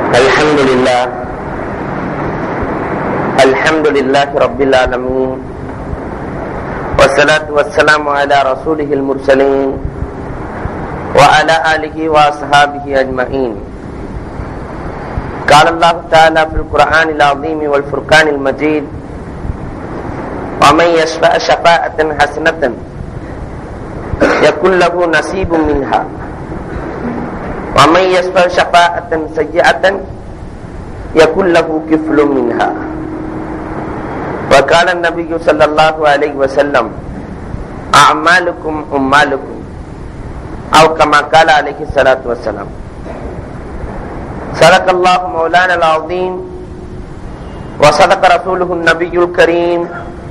الحمد لله الحمد لله رب العالمين والصلاة والسلام على رسوله المرسلين وعلى آله وأصحابه أجمعين قال الله تعالى في القرآن العظيم والفرقان المجيد ومن يشفع شفاعة حسنة يكن له نصيب منها ومن يشفع شفاعة سيئة يكن له كفل منها وقال النبي صلى الله عليه وسلم أعمالكم أمالكم أو كما قال عليه الصلاة والسلام صدق الله مولانا العظيم وصدق رسوله النبي الكريم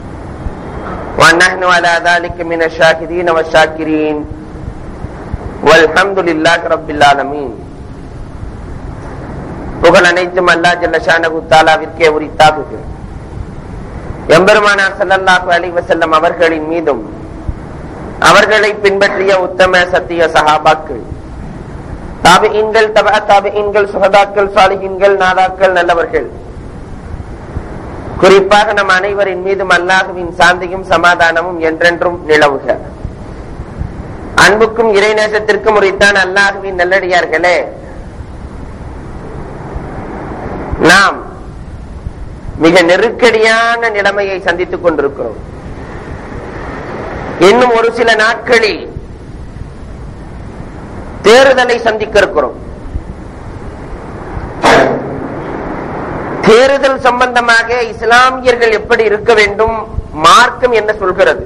ونحن على ذلك من الشاهدين والشاكرين والحمد لله رب العالمين புகழ் அனைத்தும் அல்லா ஜல்லஷானகு தாலாவிற்கே உரித்தாகுக எம்பெருமானார் ஸல்லல்லாஹு அலைஹி வஸல்லம் அவர்களின் மீதும் அவர்களை பின்பற்றிய உத்தம சத்திய சஹாபாக்கள் தாபியின்கள் தபா தாபியின்கள் சுகதாக்கள் சாலிஹின்கள் நாதாக்கள் நல்லவர்கள் குறிப்பாக நம் அனைவரின் மீதும் அல்லாஹுவின் சாந்தியும் சமாதானமும் என்றென்றும் நிலவுக அன்புக்கும் இறைநேசத்திற்கும் உரித்தான் அல்லாஹுவின் நல்லடியார்களே நாம் மிக நெருக்கடியான நிலைமையை சந்தித்துக் கொண்டிருக்கிறோம் இன்னும் ஒரு சில நாட்களில் தேர்தலை சந்திக்க இருக்கிறோம் தேர்தல் சம்பந்தமாக இஸ்லாமியர்கள் எப்படி இருக்க வேண்டும் மார்க்கம் என்ன சொல்கிறது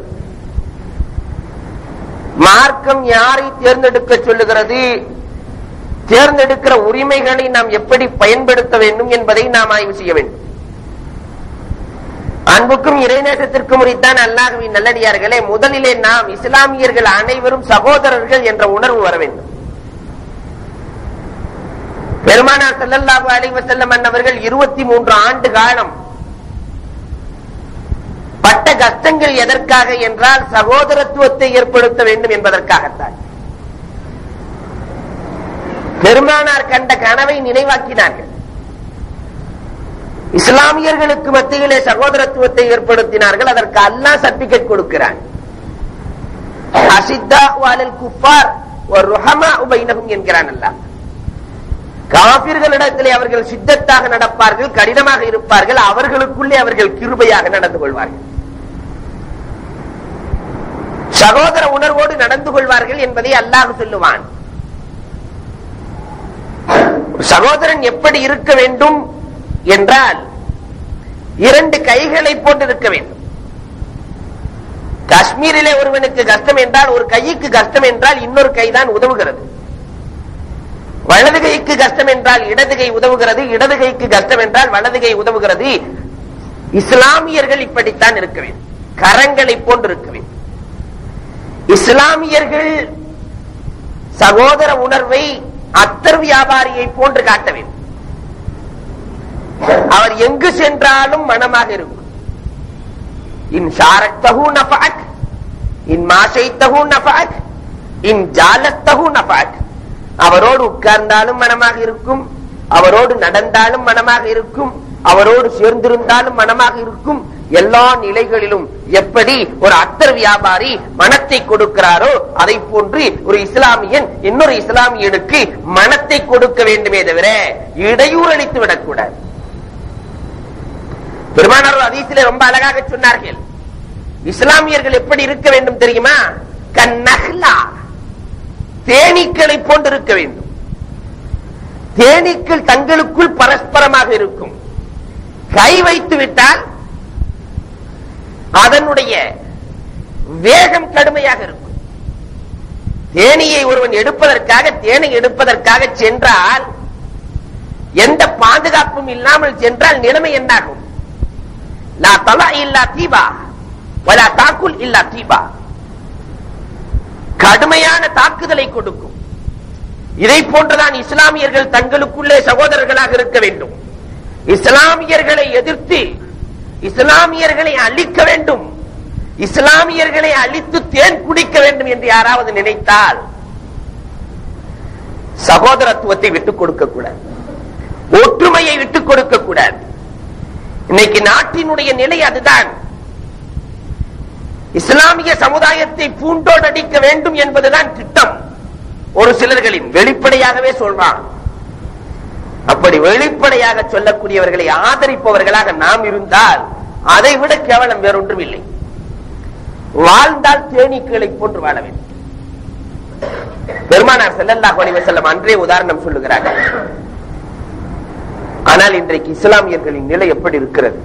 மார்க்கம் யாரை தேர்ந்தெடுக்க சொல்லுகிறது தேர்ந்தெடுக்கிற உரிமைகளை நாம் எப்படி பயன்படுத்த வேண்டும் என்பதை நாம் ஆய்வு செய்ய வேண்டும் அன்புக்கும் இறைநேற்றத்திற்கும் உரித்தான் அல்லாஹுவின் நல்லடியார்களே முதலிலே நாம் இஸ்லாமியர்கள் அனைவரும் சகோதரர்கள் என்ற உணர்வு வர வேண்டும் பெருமானார் செல்லல்லாஹு அலைஹி வஸல்லம் அன்னவர்கள் இருபத்தி மூன்று ஆண்டு காலம் பட்ட கஷ்டங்கள் எதற்காக என்றால் சகோதரத்துவத்தை ஏற்படுத்த வேண்டும் என்பதற்காகத்தான் பெருமானார் கண்ட கனவை நினைவாக்கினார்கள் இஸ்லாமியர்களுக்கு மத்தியிலே சகோதரத்துவத்தை ஏற்படுத்தினார்கள் அதற்கு அல்லாஹ் சர்டிபிகேட் கொடுக்கிறான் அசித்தா வாலல் குஃபார் ஒரு ருஹமா உபைனகும் என்கிறான் அல்லாஹ் காபிர்களிடத்திலே அவர்கள் சித்தத்தாக நடப்பார்கள் கடினமாக இருப்பார்கள் அவர்களுக்குள்ளே அவர்கள் கிருபையாக நடந்து கொள்வார்கள் சகோதர உணர்வோடு நடந்து கொள்வார்கள் என்பதை அல்லாஹ் சொல்லுவான் சகோதரன் எப்படி இருக்க வேண்டும் என்றால் இரண்டு கைகளை போட்டு இருக்க வேண்டும் காஷ்மீரிலே ஒருவனுக்கு கஷ்டம் என்றால் ஒரு கைக்கு கஷ்டம் என்றால் இன்னொரு கைதான் உதவுகிறது வலது கைக்கு கஷ்டம் என்றால் இடது கை உதவுகிறது இடது கைக்கு கஷ்டம் என்றால் வலது கை உதவுகிறது இஸ்லாமியர்கள் இப்படித்தான் இருக்க வேண்டும் கரங்களை போன்று இருக்க வேண்டும் இஸ்லாமியர்கள் சகோதர உணர்வை அத்தர் வியாபாரியை போன்று காட்ட வேண்டும் அவர் எங்கு சென்றாலும் மனமாக இருக்கும் இன் ஷாரத்தகு நஃபாக் இன் மாசைத்தகு நஃபாக் இன் ஜாலத்தகு நஃபாக் அவரோடு உட்கார்ந்தாலும் மனமாக இருக்கும் அவரோடு நடந்தாலும் மனமாக இருக்கும் அவரோடு சேர்ந்திருந்தாலும் மனமாக இருக்கும் எல்லா நிலைகளிலும் எப்படி ஒரு அத்தர் வியாபாரி மனத்தை கொடுக்கிறாரோ அதை போன்று ஒரு இஸ்லாமியன் இன்னொரு இஸ்லாமியனுக்கு மனத்தை கொடுக்க வேண்டுமே தவிர இடையூறு அளித்து விடக்கூடாது பெருமானார் அதீசிலே ரொம்ப அழகாக சொன்னார்கள் இஸ்லாமியர்கள் எப்படி இருக்க வேண்டும் தெரியுமா கண்ணஹ்லா தேனீக்களை போன்று இருக்க வேண்டும் தேனீக்கள் தங்களுக்குள் பரஸ்பரமாக இருக்கும் கை வைத்து விட்டால் அதனுடைய வேகம் கடுமையாக இருக்கும் தேனியை ஒருவன் எடுப்பதற்காக தேனை எடுப்பதற்காக சென்றால் எந்த பாதுகாப்பும் இல்லாமல் சென்றால் நிலைமை என்னாகும் லா தலா இல்லா தீபா வலா தாக்குல் இல்லா தீபா கடுமையான தாக்குதலை கொடுக்கும் இதை போன்றுதான் இஸ்லாமியர்கள் தங்களுக்குள்ளே சகோதரர்களாக இருக்க வேண்டும் இஸ்லாமியர்களை எதிர்த்து இஸ்லாமியர்களை அழிக்க வேண்டும் இஸ்லாமியர்களை அழித்து தேன் குடிக்க வேண்டும் என்று யாராவது நினைத்தால் சகோதரத்துவத்தை விட்டுக் கொடுக்க கூடாது உரிமையை விட்டுக் கொடுக்க கூடாது இன்னைக்கு நாட்டினுடைய நிலை அதுதான் இஸ்லாமிய சமுதாயத்தை பூண்டோடடிக்க வேண்டும் என்பதுதான் திட்டம் ஒரு சிலர்களின் வெளிப்படையாகவே சொல்றான் அப்படி வெளிப்படையாக சொல்லக்கூடியவர்களை ஆதரிப்பவர்களாக நாம் இருந்தால் அதை விட கேவலம் வேறொன்றும் இல்லை வாழ்ந்தால் தேனீக்களை போன்று வாழ வேண்டும் பெருமானார் ஸல்லல்லாஹு அலைஹி வஸல்லம் அன்றே உதாரணம் சொல்லுகிறார்கள் ஆனால் இன்றைக்கு இஸ்லாமியர்களின் நிலை எப்படி இருக்கிறது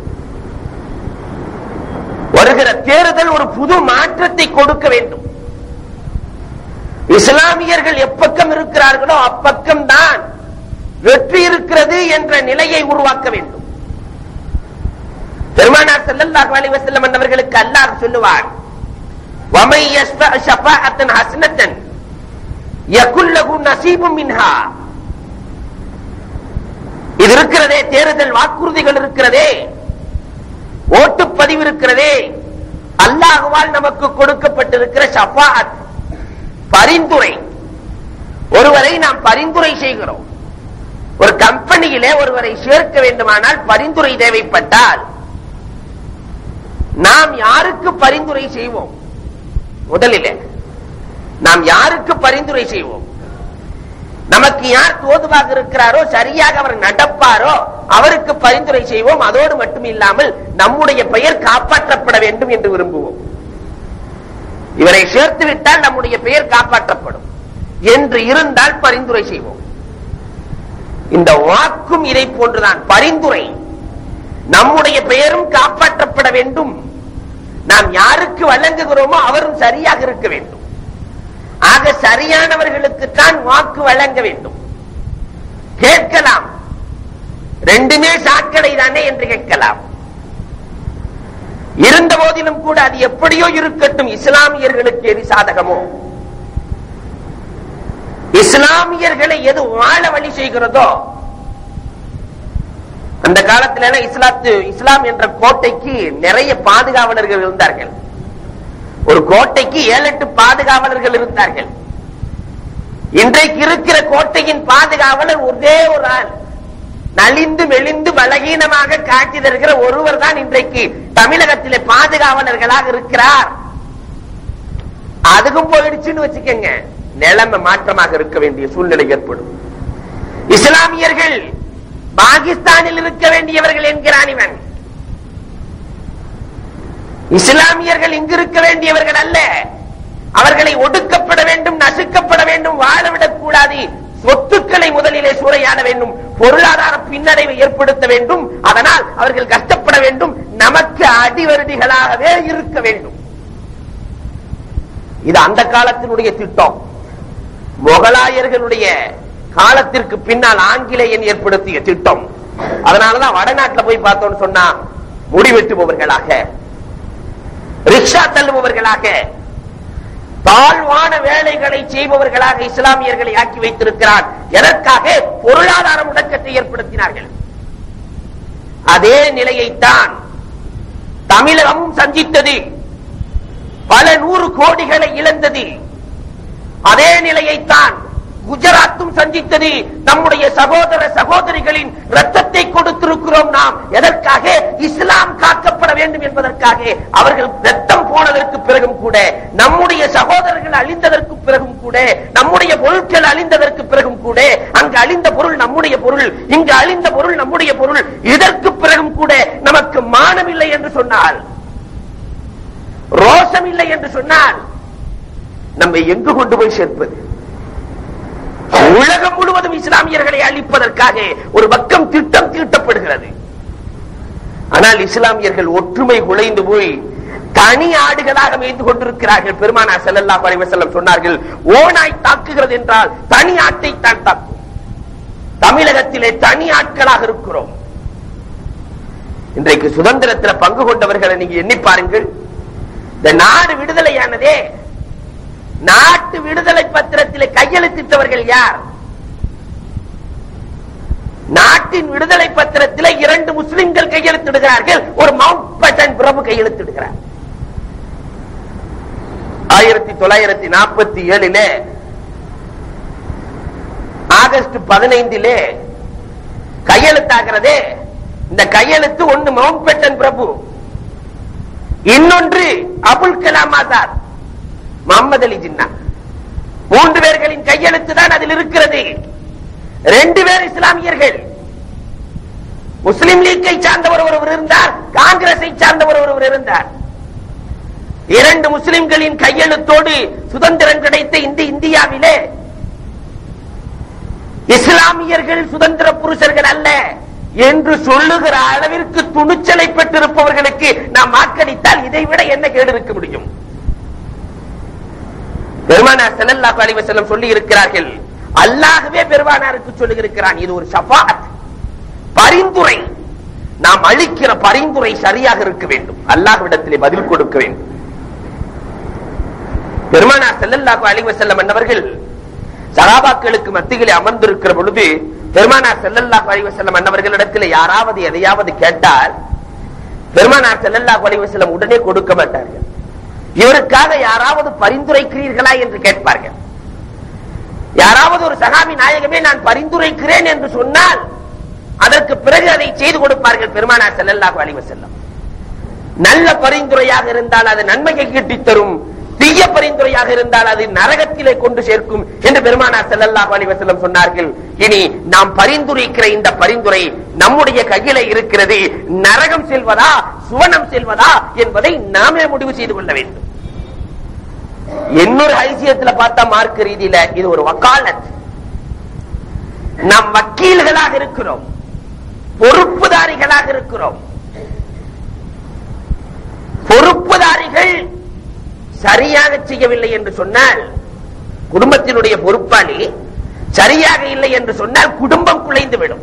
வருகிற தேர்தல் ஒரு புது மாற்றத்தை கொடுக்க வேண்டும் இஸ்லாமியர்கள் எப்பக்கம் இருக்கிறார்களோ அப்பக்கம் தான் வெற்றி இருக்கிறது என்ற நிலையை உருவாக்க வேண்டும் பெருமானார் ஸல்லல்லாஹு அலைஹி வஸல்லம் அவர்களுக்கு அல்லாஹ் சொல்லுவார் وَمَن يَشْفَعْ شَفَاعَةً حَسَنَةً يَكُنْ لَهُ نَصِيبٌ مِنْهَا இது இருக்கிறதே தேர்தல் வாக்குறுதிகள் இருக்கிறதே ஓட்டுப்பதிவு இருக்கிறதே அல்லாஹுவால் நமக்கு கொடுக்கப்பட்டிருக்கிற ஷஃபாஅத் பரிந்துரை ஒருவரை நாம் பரிந்துரை செய்கிறோம் ஒரு கம்பெனியிலே ஒருவரை சேர்க்க வேண்டுமானால் பரிந்துரை தேவைப்பட்டால் நாம் யாருக்கு பரிந்துரை செய்வோம் முதலிலே நாம் யாருக்கு பரிந்துரை செய்வோம் நமக்கு யார் தோதுவாக இருக்கிறாரோ சரியாக அவர் நடப்பாரோ அவருக்கு பரிந்துரை செய்வோம் அதோடு மட்டும் இல்லாமல் நம்முடைய பெயர் காப்பாற்றப்பட வேண்டும் என்று விரும்புவோம் இவரை சேர்த்து விட்டால் நம்முடைய பெயர் காப்பாற்றப்படும் என்று இருந்தால் பரிந்துரை செய்வோம் இந்த வாக்கும் இதை போன்றுதான் பரிந்துரை நம்முடைய பெயரும் காப்பாற்றப்பட வேண்டும் நாம் யாருக்கு வழங்குகிறோமோ அவரும் சரியாக இருக்க வேண்டும் ஆக சரியானவர்களுக்கு தான் வாக்கு வழங்க வேண்டும் கேட்கலாம் ரெண்டுமே சாக்கடை தானே என்று கேட்கலாம் இருந்த போதிலும் கூட அது எப்படியோ இருக்கட்டும் இஸ்லாமியர்களுக்கு எது சாதகமோ இஸ்லாமியர்களை எது வாழ வழி செய்கிறதோ அந்த காலத்துல இஸ்லாத்து இஸ்லாம் என்ற கோட்டைக்கு நிறைய பாதுகாவலர்கள் இருந்தார்கள் ஒரு கோட்டைக்கு ஏழு எட்டு பாதுகாவலர்கள் இருந்தார்கள் இன்றைக்கு இருக்கிற கோட்டையின் பாதுகாவலர் ஒரே ஒரு ஆள் நலிந்து மெலிந்து பலகீனமாக காட்சி தருகிற ஒருவர் தான் இன்றைக்கு தமிழகத்திலே பாதுகாவலர்களாக இருக்கிறார் அதுக்கும் போயிடுச்சுன்னு வச்சுக்கோங்க நிலைமை மாற்றமாக இருக்க வேண்டிய சூழ்நிலை ஏற்படும் இஸ்லாமியர்கள் பாகிஸ்தானில் இருக்க வேண்டியவர்கள் என்கிறான் இவன் இஸ்லாமியர்கள் இங்கு இருக்க வேண்டியவர்கள் அல்ல அவர்களை ஒடுக்கப்பட வேண்டும் நசுக்கப்பட வேண்டும் வாழவிடக் கூடாது சொத்துக்களை முதலிலே சூறையாட வேண்டும் பொருளாதார பின்னடைவை ஏற்படுத்த வேண்டும் அதனால் அவர்கள் கஷ்டப்பட வேண்டும் நமக்கு அடிவருடிகளாகவே இருக்க வேண்டும் இது அந்த காலத்தினுடைய திட்டம் முகலாயர்களுடைய காலத்திற்கு பின்னால் ஆங்கிலேயன் ஏற்படுத்திய திட்டம் அதனாலதான் வடநாட்டுல போய் பார்த்தோம்னு சொன்னா முடிவெட்டுபவர்களாக ரிக்ஷா தள்ளுபவர்களாக தாழ்வான வேலைகளை செய்பவர்களாக இஸ்லாமியர்களை ஆக்கி வைத்திருக்கிறார் எதற்காக பொருளாதார முடக்கத்தை ஏற்படுத்தினார்கள் அதே நிலையைத்தான் தமிழகமும் சந்தித்தது பல நூறு கோடிகளை இழந்தது அதே நிலையைத்தான் குஜராத்தும் சந்தித்தது நம்முடைய சகோதர சகோதரிகளின் ரத்தத்தை கொடுத்திருக்கிறோம் நாம் எதற்காக இஸ்லாம் காக்கப்பட வேண்டும் என்பதற்காக அவர்கள் ரத்தம் போனதற்கு பிறகும் கூட நம்முடைய சகோதரர்கள் அழிந்ததற்கு பிறகும் கூட நம்முடைய பொருட்கள் அழிந்ததற்கு பிறகும் கூட அங்கு அழிந்த பொருள் நம்முடைய பொருள் இங்கு அழிந்த பொருள் நம்முடைய பொருள் இதற்கு பிறகும் கூட நமக்கு மானம் இல்லை என்று சொன்னால் ரோஷம் இல்லை என்று சொன்னால் நம்மை எங்கு கொண்டு போய் சேர்ப்பது உலகம் முழுவதும் இஸ்லாமியர்களை அழிப்பதற்காக ஒரு பக்கம் திட்டம் தீட்டப்படுகிறது ஆனால் இஸ்லாமியர்கள் ஒற்றுமை குலைந்து போய் தனி ஆடுகளாக மேய்ந்து கொண்டிருக்கிறார்கள் பெருமானா ஸல்லல்லாஹு அலைஹி வஸல்லம் சொன்னார்கள் ஓனாய் தாக்குகிறது என்றால் தனி ஆட்டை தான் தாக்கும் தமிழகத்திலே தனி ஆட்களாக இருக்கிறோம் இன்றைக்கு சுதந்திரத்தில் பங்கு கொண்டவர்களை நீங்க எண்ணி பாருங்கள் இந்த நாடு விடுதலையானதே நாட்டு விடுதலை பத்திரத்தில் கையெழுத்திட்டவர்கள் யார் நாட்டின் விடுதலை பத்திரத்தில் இரண்டு முஸ்லிம்கள் கையெழுத்திடுகிறார்கள் ஒரு மவுண்ட் பட்டன் பிரபு கையெழுத்திடுகிறார் ஆயிரத்தி தொள்ளாயிரத்தி நாற்பத்தி ஏழிலே ஆகஸ்ட் பதினைந்திலே கையெழுத்தாகிறதே இந்த கையெழுத்து ஒன்னு மவுண்ட் பேட்டன் பிரபு இன்னொன்று அபுல் கலாம் ஆசாத் முகமது அலி ஜின்னா மூன்று பேர்களின் கையெழுத்து தான் அதில் இருக்கிறது ரெண்டு பேர் இஸ்லாமியர்கள் முஸ்லிம் லீக்கை சார்ந்தவர் ஒருவர் இருந்தார் காங்கிரஸை சார்ந்தவர் ஒருவர் இருந்தார் இரண்டு முஸ்லிம்களின் கையெழுத்தோடு சுதந்திரம் கிடைத்த இந்த இந்தியாவிலே இஸ்லாமியர்கள் சுதந்திர புருஷர்கள் அல்ல என்று சொல்லுகிற அளவிற்கு துணிச்சலை பெற்றிருப்பவர்களுக்கு நாம் வாக்களித்தால் இதை விட என்ன கேடு இருக்க முடியும் பெருமானார் ஸல்லல்லாஹு அலைஹி வஸல்லம் சொல்லி இருக்கிறார்கள் அல்லாஹ்வே பெருமானாருக்கு சொல்லி இருக்கிறான் இது ஒரு ஷஃபாத் பரிந்துரை நாம் அளிக்கிற பரிந்துரை சரியாக இருக்க வேண்டும் அல்லாஹ்விடத்திலே பதில் கொடுக்க வேண்டும் பெருமானார் ஸல்லல்லாஹு அலைஹி வஸல்லம் என்பவர்கள் சகாபாக்களுக்கு மத்தியிலே அமர்ந்திருக்கிற பொழுது பெருமானார் ஸல்லல்லாஹு அலைஹி வஸல்லம் அன்னவர்களிடத்தில் யாராவது எதையாவது கேட்டால் பெருமானார் ஸல்லல்லாஹு அலைஹி வஸல்லம் உடனே கொடுக்க மாட்டார்கள் இவருக்காக யாராவது பரிந்துரைக்கிறீர்களா என்று கேட்பார்கள் யாராவது ஒரு சகாபி நாயகமே நான் பரிந்துரைக்கிறேன் என்று சொன்னால் அதற்கு பிறகு அதை செய்து கொடுப்பார்கள் பெருமானார் ஸல்லல்லாஹு அலைஹி வஸல்லம் நல்ல பரிந்துரையாக இருந்தால் அது நன்மையை கிட்டித் தரும் தீய பரிந்துரையாக இருந்தால் அது நரகத்திலே கொண்டு சேர்க்கும் என்று பெருமானார் ஸல்லல்லாஹு அலைஹி வஸல்லம் சொன்னார்கள் இனி நாம் பரிந்துரைக்கிற இந்த பரிந்துரை நம்முடைய கையிலே இருக்கிறது நரகம் செல்வதா சுவனம் செல்வதா என்பதை நாமே முடிவு செய்து கொள்ள வேண்டும் இன்னொரு ஐசியத்துல பார்த்தா மார்க்க ரீதியில இது ஒரு வக்காலத் நாம் வக்கீல்களாக இருக்கிறோம் பொறுப்புதாரிகளாக இருக்கிறோம் பொறுப்புதாரிகள் சரியாக செய்யவில்லை என்று சொன்னால் குடும்பத்தினுடைய பொறுப்பாளி சரியாக இல்லை என்று சொன்னால் குடும்பம் குலைந்து விடும்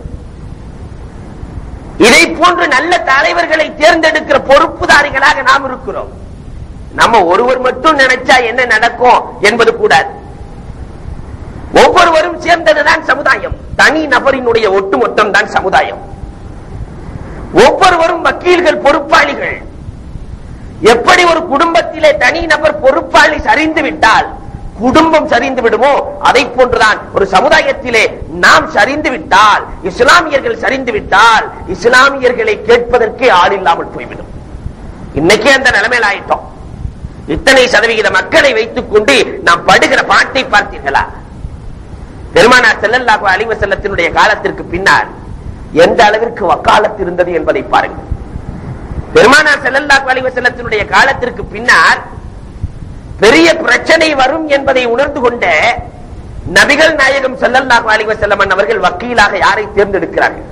இதை போன்று நல்ல தலைவர்களை தேர்ந்தெடுக்கிற பொறுப்புதாரிகளாக நாம் இருக்கிறோம் நம்ம ஒருவர் மட்டும் நினைச்சா என்ன நடக்கும் என்பது கூடாது ஒவ்வொருவரும் சேர்ந்ததுதான் சமுதாயம் தனி நபரினுடைய ஒட்டுமொத்தம் தான் சமுதாயம் ஒவ்வொருவரும் வக்கீல்கள் பொறுப்பாளிகள் எப்படி ஒரு குடும்பத்திலே தனி நபர் பொறுப்பாளி சரிந்து விட்டால் குடும்பம் சரிந்து விடுமோ அதை போன்றுதான் ஒரு சமுதாயத்திலே நாம் சரிந்து விட்டால் இஸ்லாமியர்கள் சரிந்து விட்டால் இஸ்லாமியர்களை கேட்பதற்கே ஆள் இல்லாமல் போய்விடும் இன்னைக்கே அந்த நிலைமையில் ஆயிட்டோம் இத்தனை சதவிகித மக்களை வைத்துக் கொண்டு நாம் படுகிற பாட்டை பார்த்தீர்களா பெருமானார் செல்லல்லாஹு அலிவ செல்லத்தினுடைய காலத்திற்கு பின்னால் எந்த அளவிற்கு வக்காலத்து இருந்தது என்பதை பாருங்கள் பெருமானார் செல்லல்லாஹு அலைஹி வஸல்லத்தினுடைய காலத்திற்கு பின்னால் பெரிய பிரச்சனை வரும் என்பதை உணர்ந்து கொண்ட நபிகள் நாயகம் ஸல்லல்லாஹு அலைஹி வஸல்லம் அவர்கள் வக்கீலாக யாரை தேர்ந்தெடுக்கிறார்கள்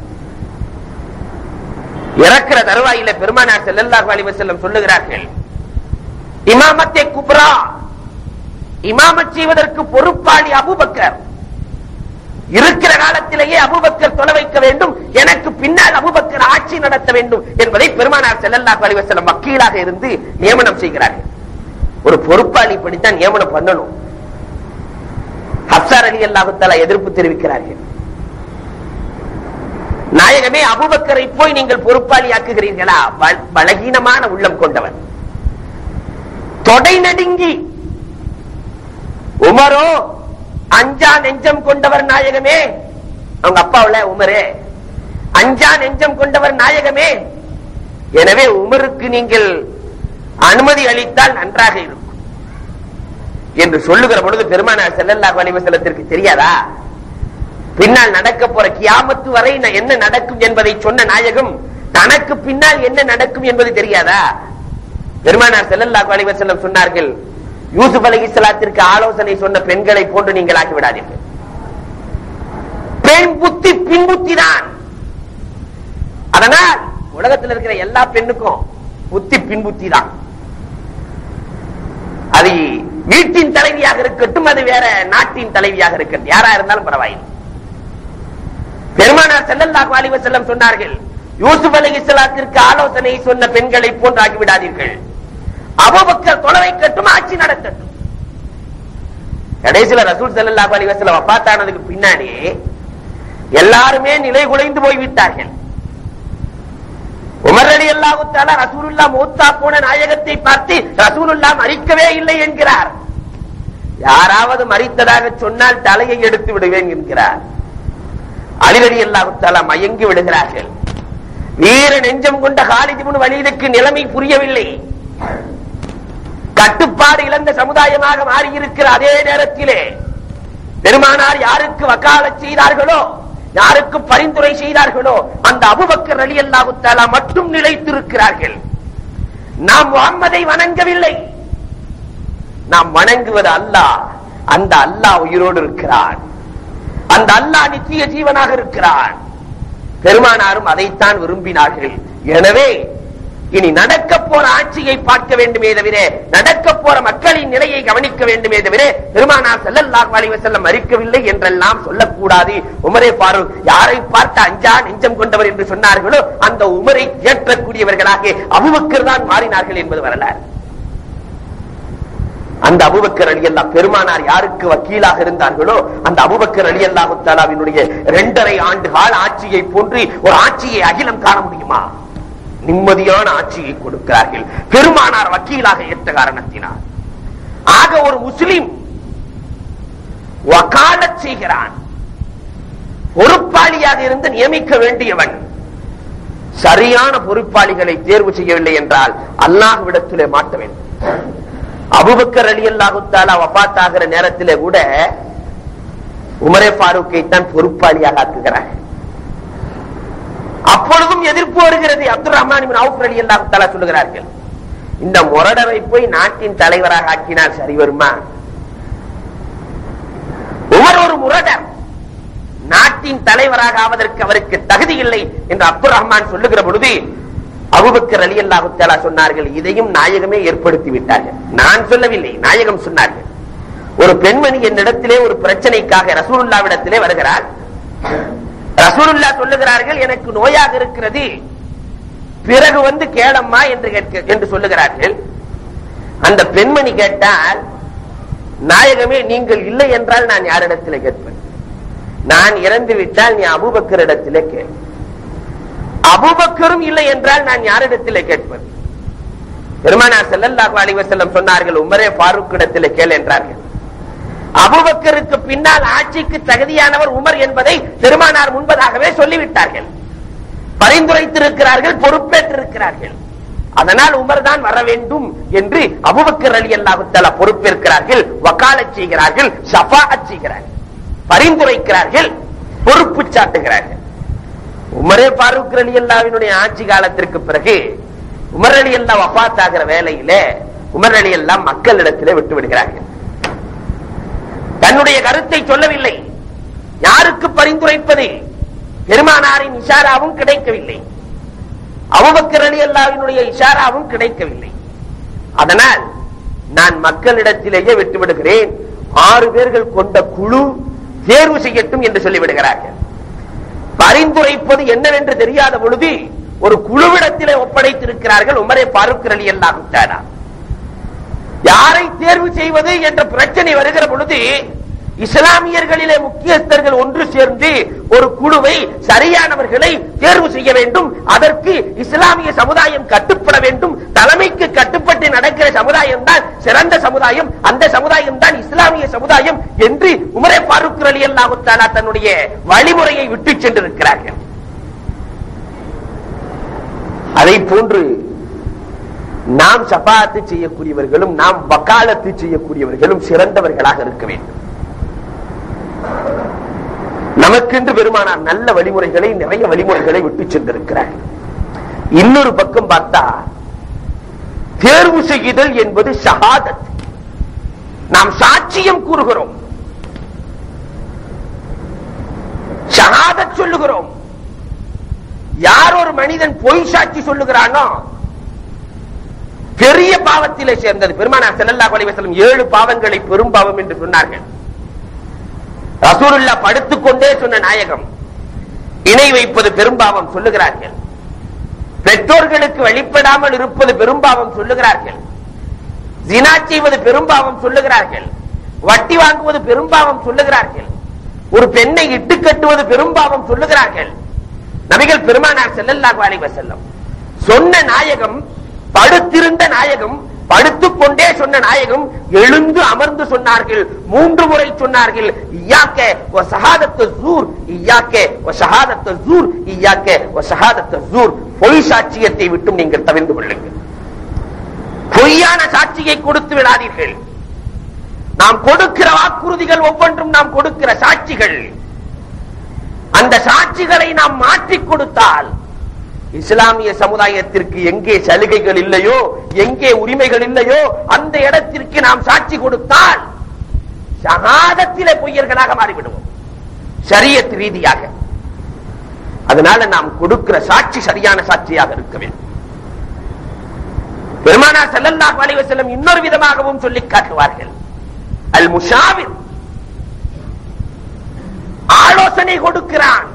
இறக்கிற தருவாயில பெருமானார் ஸல்லல்லாஹு அலைஹி வஸல்லம் சொல்லுகிறார்கள் இமாமத்தே குப்ரா இமாமத் செய்வதற்கு பொறுப்பாளி அபூபக்கர் இருக்கிற காலத்திலேயே அபுபக்கர் தொலை வைக்க வேண்டும் எனக்கு பின்னால் அபுபக்கர் ஆட்சி நடத்த வேண்டும் என்பதை பெருமானார் ஸல்லல்லாஹு அலைஹி வஸல்லம் வக்கீலாக இருந்து நியமனம் செய்கிறார்கள் ஒரு பொறுப்பாளி இப்படித்தான் நியமனம் பண்ணணும் ஹப்சார் அலி அல்லாஹு தஆலா எதிர்ப்பு தெரிவிக்கிறார்கள் நாயகமே அபுபக்கரை போய் நீங்கள் பொறுப்பாளி ஆக்குகிறீர்களா பல- பலகீனமான உள்ளம் கொண்டவன் தொடை நடுங்கி உமரோ அஞ்சா நெஞ்சம் கொண்டவர் நாயகமே அவங்க அப்பாவுல உமரே அஞ்சா நெஞ்சம் கொண்டவர் நாயகமே எனவே உமருக்கு நீங்கள் அனுமதி அளித்தால் நன்றாக இருக்கும் என்று சொல்லுகிற பொழுது பெருமானார் ஸல்லல்லாஹு அலைஹி வஸல்லத்திற்கு தெரியாதா பின்னால் நடக்க போற கியாமத்து வரை ந- என்ன நடக்கும் என்பதை சொன்ன நாயகம் தனக்கு பின்னால் என்ன நடக்கும் என்பது தெரியாதா பெருமானார் ஸல்லல்லாஹு அலைஹி வஸல்லம் சொன்னார்கள் யூசுப் அலைஹிஸ்ஸலாத்திற்கு ஆலோசனை சொன்ன பெண்களை போன்று நீங்கள் ஆக்கி விடாதீர்கள் பெண் புத்தி பின் புத்தி தான் அதனால் உலகத்தில் இருக்கிற எல்லா பெண்ணுக்கும் புத்தி பின் புத்தி தான் அது வீட்டின் தலைவியாக இருக்கட்டும் அது வேற நாட்டின் தலைவியாக இருக்கட்டும் யாரா இருந்தாலும் பரவாயில்லை பெருமானார் ஸல்லல்லாஹு அலைஹி வஸல்லம் சொன்னார்கள் யூசுப் அலைஹிஸ்ஸலாத்திற்கு ஆலோசனை சொன்ன பெண்களை போன்று ஆகிவிடாதீர்கள் அபூபக்கர் தொலை வைக்கட்டும் ஆட்சி நடத்தட்டும் கடைசியில ரசூல் ஸல்லல்லாஹு அலைஹி வஸல்லம் வஃபாத்தானதுக்கு பின்னாடி எல்லாருமே நிலை குலைந்து போய்விட்டார்கள் உமர் அலி அல்லாஹு தஆலா ரசூலுல்லாஹ் மூத்தா போன நாயகத்தை பார்த்து ரசூலுல்லாஹ் மறிக்கவே இல்லை என்கிறார் யாராவது மறித்ததாக சொன்னால் தலையை எடுத்து விடுவேன் என்கிறார் அலிரடி அல்லாஹுத்தாலா மயங்கி விடுகிறார்கள் வீர நெஞ்சம் கொண்ட காலிதிபுன் வலிதுக்கு நிலைமை புரியவில்லை கட்டுப்பாடு இழந்த சமுதாயமாக மாறியிருக்கிற அதே நேரத்திலே பெருமானார் யாருக்கு வக்காலத் செய்தார்களோ யாருக்கு பரிந்துரை செய்தார்களோ அந்த அபுபக்கர் அலி அல்லாஹுத்தாலா மட்டும் நிலைத்திருக்கிறார்கள் நாம் முகம்மதை வணங்கவில்லை நாம் வணங்குவது அல்லாஹ் அந்த அல்லாஹ் உயிரோடு இருக்கிறான் அந்த அல்லாஹ் நித்திய ஜீவனாக இருக்கிறான் பெருமானாரும் அதைத்தான் விரும்பினார்கள் எனவே இனி நடக்க போற ஆட்சியை பார்க்க வேண்டுமே தவிர நடக்க போற மக்களின் நிலையை கவனிக்க வேண்டுமே தவிர பெருமானார் ஸல்லல்லாஹு அலைஹி வஸல்லம் மறிக்கவில்லை என்றெல்லாம் சொல்லக்கூடாது உமரே ஃபாரூக் யாரை பார்த்து அஞ்சா நெஞ்சம் கொண்டவர் என்று சொன்னார்களோ அந்த உமரை ஏற்றக்கூடியவர்களாக அபூபக்கர் தான் மாறினார்கள் என்பது வரலாறு அந்த அபுபக்கர் அலி அல்லா பெருமானார் யாருக்கு வக்கீலாக இருந்தார்களோ அந்த அபுபக்கர் அலி அல்லாஹு தாலாவினுடைய இரண்டரை ஆண்டு கால ஆட்சியை போன்று ஒரு ஆட்சியை அகிலம் காண முடியுமா நிம்மதியான ஆட்சியை கொடுக்கிறார்கள் பெருமானார் வக்கீலாக ஏற்ற காரணத்தினார் ஆக ஒரு முஸ்லிம் வக்காலத் செய்கிறான் பொறுப்பாளியாக இருந்து நியமிக்க வேண்டியவன் சரியான பொறுப்பாளிகளை தேர்வு செய்யவில்லை என்றால் அல்லாஹ்விடத்திலே மாட்ட வேண்டும் அபுபக்கர் அலி அல்லாஹுத்தாலா வபாத்தாகிற நேரத்திலே கூட உமரே ஃபாரூக்கை தான் பொறுப்பாளியாக ஆக்குகிறார் அப்பொழுதும் எதிர்ப்பு வருகிறது அப்துல் ரஹ்மான் அவுப் அலி அல்லாஹுத்தாலா சொல்லுகிறார்கள் இந்த முரடரை போய் நாட்டின் தலைவராக ஆக்கினால் சரி வருமா உமர் ஒரு முரடர் நாட்டின் தலைவராக ஆவதற்கு அவருக்கு தகுதி இல்லை என்று அப்துல் ரஹ்மான் சொல்லுகிற பொழுது அபுபக்கர் அலி அல்லாஹு தஆலா சொன்னார்கள் இதையும் நாயகமே ஏற்படுத்தி விட்டார்கள் நான் சொல்லவில்லை நாயகம் சொன்னார்கள் ஒரு பெண்மணி என்னிடத்திலே ஒரு பிரச்சனைக்காக ரசூலுல்லாவிடத்திலே வருகிறார் ரசூலுல்லா சொல்லுகிறார்கள் எனக்கு நோயாக இருக்கிறது பிறகு வந்து கேளம்மா என்று கேட்க என்று சொல்லுகிறார்கள் அந்த பெண்மணி கேட்டால் நாயகமே நீங்கள் இல்லை என்றால் நான் யாரிடத்திலே கேட்பேன் நான் இறந்து விட்டால் நீ அபூபக்கர் இடத்திலே கேள் அபூபக்கரும் இல்லை என்றால் நான் யாரிடத்திலே கேட்பேன் பெருமானார் ஸல்லல்லாஹு அலைஹி வஸல்லம் சொன்னார்கள் உமரே ஃபாரூக் இடத்திலே கேள் என்றார்கள் அபூபக்கருக்கு பின்னால் ஆட்சிக்கு தகுதியானவர் உமர் என்பதை பெருமானார் முன்பதாகவே சொல்லிவிட்டார்கள் பரிந்துரைத்திருக்கிறார்கள் பொறுப்பேற்றிருக்கிறார்கள் அதனால் உமர் தான் வர வேண்டும் என்று அபுபக்கர் அலி அல்லாஹு தஆலா பொறுப்பேற்கிறார்கள் வக்காலத் செய்கிறார்கள் ஷஃபாஅத் செய்கிறார்கள் பரிந்துரைக்கிறார்கள் பொறுப்பு சாட்டுகிறார்கள் உமரே ஃபாரூக் அலி அல்லாவினுடைய ஆட்சி காலத்திற்கு பிறகு உமர் அலி அல்லா வஃபாத் ஆகிற வேலையிலே உமர் அலி அல்லா மக்களிடத்திலே விட்டு விடுகிறார்கள் தன்னுடைய கருத்தை சொல்லவில்லை யாருக்கு பரிந்துரைப்பது பெருமானாரின் இஷாராவும் கிடைக்கவில்லை அபுபக்கர் அலி அல்லாவினுடைய இஷாராவும் கிடைக்கவில்லை அதனால் நான் மக்களிடத்திலேயே விட்டு விடுகிறேன் ஆறு பேர்கள் கொண்ட குழு தேர்வு செய்யட்டும் என்று சொல்லிவிடுகிறார்கள் பரிந்துரைப்பது என்னவென்று தெரியாத பொழுது ஒரு குழுவிடத்திலே ஒப்படைத்திருக்கிறார்கள் உமரே பாருக்கர் அலி அல்லாஹு யாரை தேர்வு செய்வது என்ற பிரச்சனை வருகிற பொழுது இஸ்லாமியர்களிலே முக்கியஸ்தர்கள் ஒன்று சேர்ந்து ஒரு குழுவை சரியானவர்களை தேர்வு செய்ய வேண்டும் அதற்கு இஸ்லாமிய சமுதாயம் கட்டுப்பட வேண்டும் தலைமைக்கு கட்டுப்பட்டு நடக்கிற சமுதாயம் தான் சிறந்த சமுதாயம் அந்த சமுதாயம் தான் இஸ்லாமிய சமுதாயம் என்று உமரே பாருக் அலி அல்லாஹு தாலா தன்னுடைய வழிமுறையை விட்டு சென்றிருக்கிறார்கள் அதை போன்று நாம் சபாத்து செய்யக்கூடியவர்களும் நாம் வக்காலத்து செய்யக்கூடியவர்களும் சிறந்தவர்களாக இருக்க வேண்டும் நமக்கென்று பெருமானார் நல்ல வழிமுறைகளை நிறைய வழிமுறைகளை விட்டு சென்றிருக்கிறார் இன்னொரு பக்கம் பார்த்தா தேர்வு செய்யுதல் என்பது ஷஹாதத் நாம் சாட்சியம் கூறுகிறோம் ஷஹாதத் சொல்லுகிறோம் யார் ஒரு மனிதன் பொய் சாட்சி சொல்லுகிறானோ பெரிய பாவத்திலே சேர்ந்தது பெருமானார் ஸல்லல்லாஹு அலைஹி வஸல்லம் ஏழு பாவங்களை பெரும் பாவம் என்று சொன்னார்கள் ரசூலுல்லா படுத்துக் கொண்டே சொன்ன நாயகம் இணை வைப்பது பெரும்பாவம் சொல்லுகிறார்கள் பெற்றோர்களுக்கு வழிபடாமல் இருப்பது பெரும்பாவம் சொல்லுகிறார்கள் ஜினா செய்வது பெரும்பாவம் சொல்லுகிறார்கள் வட்டி வாங்குவது பெரும்பாவம் சொல்லுகிறார்கள் ஒரு பெண்ணை இட்டு கட்டுவது பெரும்பாவம் சொல்லுகிறார்கள் நபிகள் பெருமானார் ஸல்லல்லாஹு அலைஹி வஸல்லம் சொன்ன நாயகம் படுத்திருந்த நாயகம் படுத்துக் கொண்டே சொன்ன நாயகம் எழுந்து அமர்ந்து சொன்னார்கள் மூன்று முறை சொன்னார்கள் இயாக்க வ ஷஹாதத்து ஜூர் இயாக்க வ ஷஹாதத்து ஜூர் இயாக்க வ ஷஹாதத்து ஜூர் பொய் சாட்சியத்தை விட்டும் நீங்கள் தவிர்ந்து கொள்ளுங்கள் பொய்யான சாட்சியை கொடுத்து விடாதீர்கள் நாம் கொடுக்கிற வாக்குறுதிகள் ஒவ்வொன்றும் நாம் கொடுக்கிற சாட்சிகள் அந்த சாட்சிகளை நாம் மாற்றிக் கொடுத்தால் இஸ்லாமிய சமுதாயத்திற்கு எங்கே சலுகைகள் இல்லையோ எங்கே உரிமைகள் இல்லையோ அந்த இடத்திற்கு நாம் சாட்சி கொடுத்தால் சகாதத்திலே பொய்யர்களாக மாறிவிடுவோம் சரியத் ரீதியாக அதனால நாம் கொடுக்கிற சாட்சி சரியான சாட்சியாக இருக்க வேண்டும் பெருமானார் ஸல்லல்லாஹு அலைஹி வஸல்லம் இன்னொரு விதமாகவும் சொல்லி காட்டுவார்கள் அல் முஷாவிர் ஆலோசனை கொடுக்கிறான்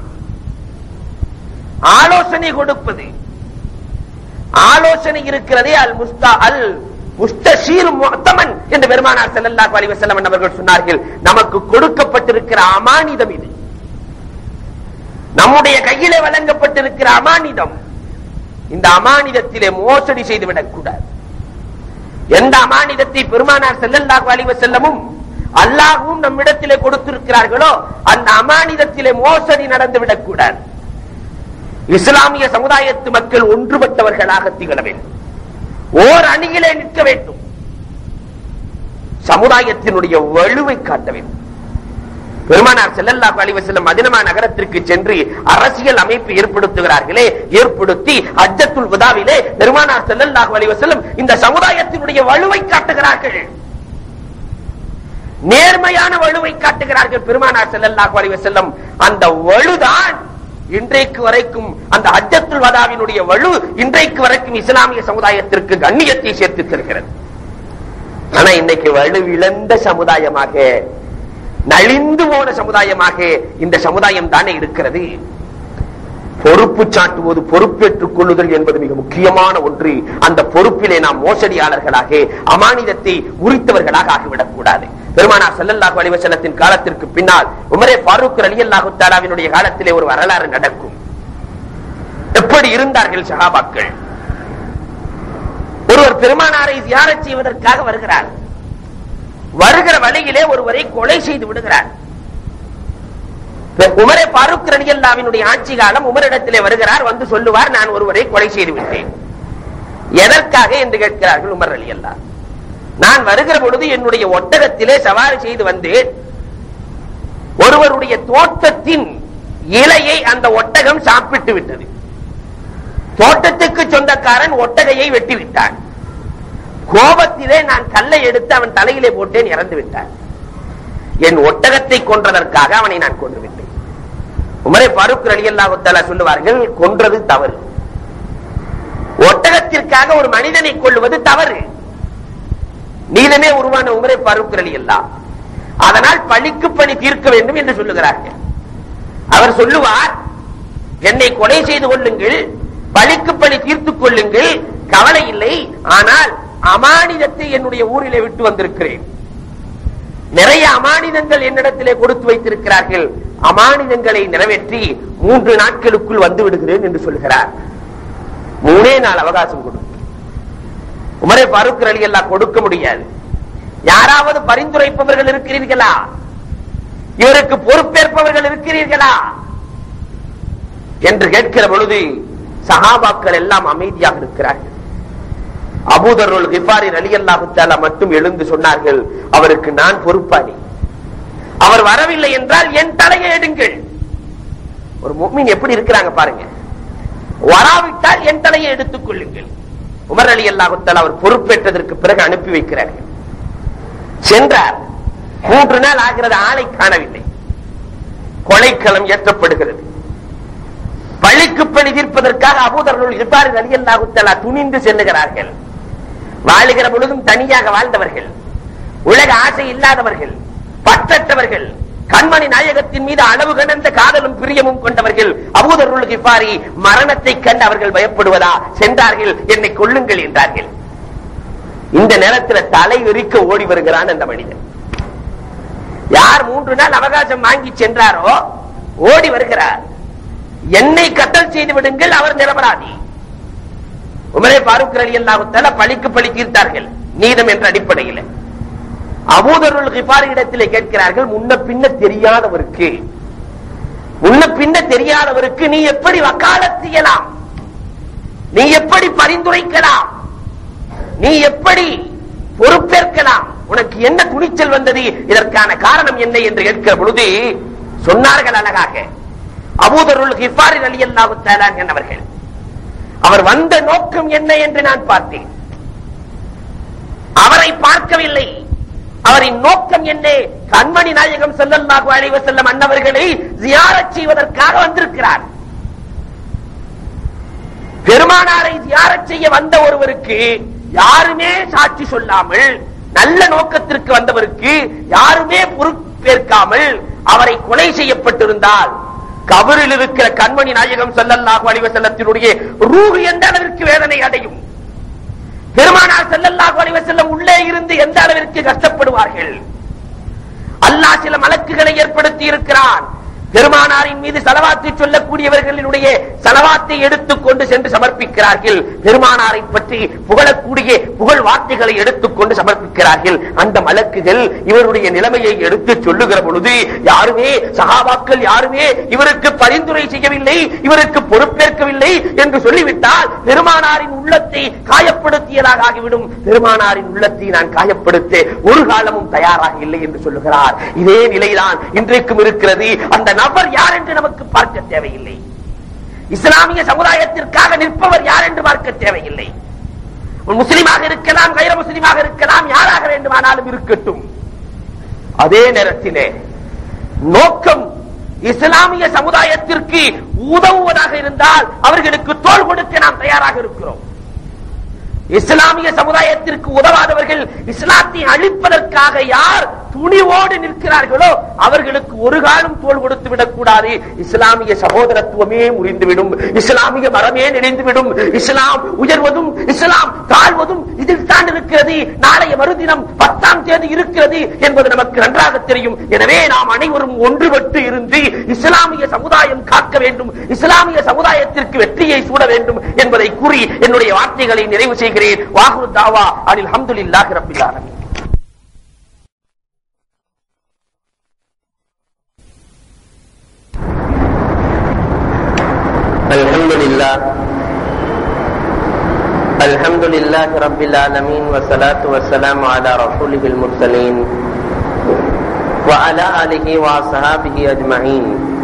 ஆலோசனை கொடுப்பது ஆலோசனை இருக்கிறதே அல் முஸ்தா அல் முஸ்தஷீர் முத்தமன் என்று பெருமானார் ஸல்லல்லாஹு அலைஹி வஸல்லம் அவர்கள் சொன்னார்கள் நமக்கு கொடுக்கப்பட்டிருக்கிற அமானிதம் இது நம்முடைய கையிலே வழங்கப்பட்டிருக்கிற அமானிதம் இந்த அமானிதத்திலே மோசடி செய்துவிடக் கூடாது எந்த அமானிதத்தை பெருமானார் ஸல்லல்லாஹு அலைஹி வஸல்லமும் அல்லாஹ்வும் நம்மிடத்திலே கொடுத்திருக்கிறார்களோ அந்த அமானிதத்திலே மோசடி நடந்துவிடக் கூடாது இஸ்லாமிய சமுதாயத்து மக்கள் ஒன்றுபட்டவர்களாக திகழ வேண்டும் ஓர் அணியிலே நிற்க வேண்டும் சமுதாயத்தினுடைய வலுவை காட்ட வேண்டும் பெருமானார் ஸல்லல்லாஹு அலைஹி வஸல்லம் மதினமா நகரத்திற்கு சென்று அரசியல் அமைப்பு ஏற்படுத்துகிறார்களே ஏற்படுத்தி ஹஜ்ஜத்துல் வதாவிலே பெருமானார் ஸல்லல்லாஹு அலைஹி வஸல்லம் இந்த சமுதாயத்தினுடைய வலுவை காட்டுகிறார்கள் நேர்மையான வலுவை காட்டுகிறார்கள் பெருமானார் ஸல்லல்லாஹு அலைஹி வஸல்லம் அந்த வலுதான் இன்றைக்கு வரைக்கும் அந்த ஹஜ்ஜத்துல் வதாவினுடைய வலு இன்றைக்கு வரைக்கும் இஸ்லாமிய சமுதாயத்திற்கு கண்ணியத்தை சேர்த்து தருகிறது ஆனா இன்னைக்கு வலுவிழந்த சமுதாயமாக நலிந்து போன சமுதாயமாக இந்த சமுதாயம் தானே இருக்கிறது பொறுப்பு சாட்டுவது பொறுப்பேற்றுக் கொள்ளுதல் என்பது மிக முக்கியமான ஒன்று அந்த பொறுப்பிலே நாம் மோசடியாளர்களாக அமானிதத்தை உரித்தவர்களாக ஆகிவிடக் கூடாது பெருமானார் ஸல்லல்லாஹு அலைஹி வஸல்லத்தின் காலத்திற்கு பின்னால் உமரே ஃபாரூக் ரலியல்லாஹு தஆலாவினுடைய காலத்திலே ஒரு வரலாறு நடக்கும் எப்படி இருந்தார்கள் சஹாபாக்கள் ஒருவர் பெருமானாரை ziyarat செய்வதற்காக வருகிறார் வருகிற வழியிலே ஒருவரை கொலை செய்து விடுகிறார் உமரே பாருக் ரலியல்லாவினுடைய ஆட்சி காலம் உமரிடத்திலே வருகிறார் வந்து சொல்லுவார் நான் ஒருவரை கொலை செய்து விட்டேன் எதற்காக என்று கேட்கிறார்கள் உமர் ரலியல்லா நான் வருகிற பொழுது என்னுடைய ஒட்டகத்திலே சவாரி செய்து வந்தேன் ஒருவருடைய தோட்டத்தின் இலையை அந்த ஒட்டகம் சாப்பிட்டு விட்டது தோட்டத்துக்கு சொந்தக்காரன் ஒட்டகையை வெட்டி விட்டான் கோபத்திலே நான் கல்லை எடுத்து அவன் தலையிலே போட்டேன் இறந்து விட்டான் என் ஒட்டகத்தை கொன்றதற்காக அவனை நான் கொன்று விட்டேன் உமரை பருக் அலி அல்லாஹுத்தாலா சொல்லுவார்கள் கொன்றது தவறு ஒட்டகத்திற்காக ஒரு மனிதனை கொள்வது தவறு நீதமே உருவான உமரை பருக் அலி அல்லா அதனால் பழிக்கு பணி தீர்க்க வேண்டும் என்று சொல்லுகிறார்கள் அவர் சொல்லுவார் என்னை கொலை செய்து கொள்ளுங்கள் பழிக்கு பழி தீர்த்துக் கொள்ளுங்கள் கவலை இல்லை ஆனால் அமானிதத்தை என்னுடைய ஊரிலே விட்டு வந்திருக்கிறேன் நிறைய அமானிதங்கள் என்னிடத்திலே கொடுத்து வைத்திருக்கிறார்கள் அமானிதங்களை நிறைவேற்றி மூன்று நாட்களுக்குள் வந்து விடுகிறேன் என்று சொல்கிறார் மூணே நாள் அவகாசம் கொடு உமரே பருக் அலி எல்லாம் கொடுக்க முடியாது யாராவது பரிந்துரைப்பவர்கள் இருக்கிறீர்களா இவருக்கு பொறுப்பேற்பவர்கள் இருக்கிறீர்களா என்று கேட்கிற பொழுது சஹாபாக்கள் எல்லாம் அமைதியாக இருக்கிறார்கள் அபூதருள் கிஃபாரி அலி அல்லாஹு மட்டும் எழுந்து சொன்னார்கள் அவருக்கு நான் பொறுப்பாளி அவர் வரவில்லை என்றால் என் தலையை எடுங்கள் ஒரு முக்மீன் எப்படி இருக்கிறாங்க பாருங்க வராவிட்டால் என் தலையை எடுத்துக் கொள்ளுங்கள் உமர் அலி அல்லாஹு அவர் பொறுப்பேற்றதற்கு பிறகு அனுப்பி வைக்கிறார்கள் சென்றார் மூன்று நாள் ஆகிறது ஆளை காணவில்லை கொலைக்களம் ஏற்றப்படுகிறது பழிக்கு பழி தீர்ப்பதற்காக அபூதர்கள் இவ்வாறு அலியல்லாஹுத்தலா துணிந்து செல்லுகிறார்கள் வாழுகிற பொழுதும் தனியாக வாழ்ந்தவர்கள் உலக ஆசை இல்லாதவர்கள் பற்றற்றவர்கள் கண்மணி நாயகத்தின் மீது அளவு கடந்த காதலும் பிரியமும் கொண்டவர்கள் அபூதருள் கிஃபாரி மரணத்தை கண்டு அவர்கள் பயப்படுவதா சென்றார்கள் என்னை கொள்ளுங்கள் என்றார்கள் இந்த நேரத்தில் தலை விரிக்க ஓடி வருகிறான் அந்த மனிதன் யார் மூன்று நாள் அவகாசம் வாங்கி சென்றாரோ ஓடி வருகிறார் என்னை கட்டல் செய்து விடுங்கள் அவர் நிரபராதி உமரே பாருக் அலி அல்லாஹுத்தால பழிக்கு பழி தீர்த்தார்கள் நீதம் என்ற அடிப்படையில் அபூதருள் கிபாரி இடத்திலே கேட்கிறார்கள் முன்ன பின்ன தெரியாதவருக்கு முன்ன பின்ன தெரியாதவருக்கு நீ எப்படி வக்காலத் செய்யலாம் நீ எப்படி பரிந்துரைக்கலாம் நீ எப்படி பொறுப்பேற்கலாம் உனக்கு என்ன துணிச்சல் வந்தது இதற்கான காரணம் என்ன என்று கேட்கிற பொழுது சொன்னார்கள் அழகாக அபூதருள் கிஃபாரின் அலி அல்லாஹு அவர்கள் அவர் வந்த நோக்கம் என்ன என்று நான் பார்த்தேன் அவரை பார்க்கவில்லை அவரின் நோக்கம் என்ன கண்மணி நாயகம் ஸல்லல்லாஹு அலைஹி வஸல்லம் அன்னவர்களை ஜியாரத் செய்வதற்காக வந்திருக்கிறார் பெருமானாரை ஜியாரத் செய்ய வந்த ஒருவருக்கு யாருமே சாட்சி சொல்லாமல் நல்ல நோக்கத்திற்கு வந்தவருக்கு யாருமே பொறுப்பேற்காமல் அவரை கொலை செய்யப்பட்டிருந்தால் கபரில் இருக்கிற கண்மணி நாயகம் ஸல்லல்லாஹு அலைஹி வஸல்லத்தினுடைய ரூஹ் எந்த அளவிற்கு வேதனை அடையும் பெருமானார் ஸல்லல்லாஹு அலைஹி வஸல்லம் உள்ளே இருந்து எந்த அளவிற்கு கஷ்டப்படுவார்கள் அல்லாஹ் சில மலக்குகளை ஏற்படுத்தி இருக்கிறான் பெருமானாரின் மீது செலவாத்து சொல்லக்கூடியவர்களினுடைய செலவாத்தை எடுத்துக் கொண்டு சென்று சமர்ப்பிக்கிறார்கள் பெருமானாரை பற்றி புகழக்கூடிய புகழ் வார்த்தைகளை எடுத்துக்கொண்டு சமர்ப்பிக்கிறார்கள் அந்த மலக்குகள் இவருடைய நிலைமையை எடுத்து சொல்லுகிற பொழுது யாருமே சகாபாக்கள் யாருமே இவருக்கு பரிந்துரை செய்யவில்லை இவருக்கு பொறுப்பேற்கவில்லை என்று சொல்லிவிட்டால் பெருமானாரின் உள்ளத்தை காயப்படுத்தியதாக ஆகிவிடும் பெருமானாரின் உள்ளத்தை நான் காயப்படுத்த ஒரு காலமும் தயாராக இல்லை என்று சொல்லுகிறார் இதே நிலைதான் இன்றைக்கும் இருக்கிறது அந்த நபர் யார் என்று நமக்கு பார்க்க தேவையில்லை இஸ்லாமிய சமுதாயத்திற்காக நிற்பவர் யார் என்று பார்க்க தேவையில்லை முஸ்லிமாக இருக்கலாம் கைர முஸ்லிமாக இருக்கலாம் யாராக வேண்டுமானாலும் இருக்கட்டும் அதே நேரத்திலே நோக்கம் இஸ்லாமிய சமுதாயத்திற்கு உதவுவதாக இருந்தால் அவர்களுக்கு தோல் கொடுக்க நாம் தயாராக இருக்கிறோம் இஸ்லாமிய சமுதாயத்திற்கு உதவாதவர்கள் இஸ்லாத்தை அழிப்பதற்காக யார் துணிவோடு நிற்கிறார்களோ அவர்களுக்கு ஒரு காலம் தோல் கொடுத்து விடக்கூடாது இஸ்லாமிய சகோதரத்துவமே முறிந்துவிடும் இஸ்லாமிய மரமே நினைந்துவிடும் இஸ்லாம் உயர்வதும் இஸ்லாம் தாழ்வதும் இதில் தான் இருக்கிறது நாளைய மறுதினம் பத்தாம் தேதி இருக்கிறது என்பது நமக்கு நன்றாக தெரியும் எனவே நாம் அனைவரும் ஒன்றுபட்டு இருந்து இஸ்லாமிய சமுதாயம் காக்க வேண்டும் இஸ்லாமிய சமுதாயத்திற்கு வெற்றியை சூட வேண்டும் என்பதை கூறி என்னுடைய வார்த்தைகளை நிறைவு செய்கிறேன் வாகுரு தாவா அனில் ஹம்துலில்லாஹி ரப்பில் ஆலமீன் الحمد لله الحمد لله رب العالمين والصلاة والسلام على رسوله المرسلين وعلى آله وصحابه أجمعين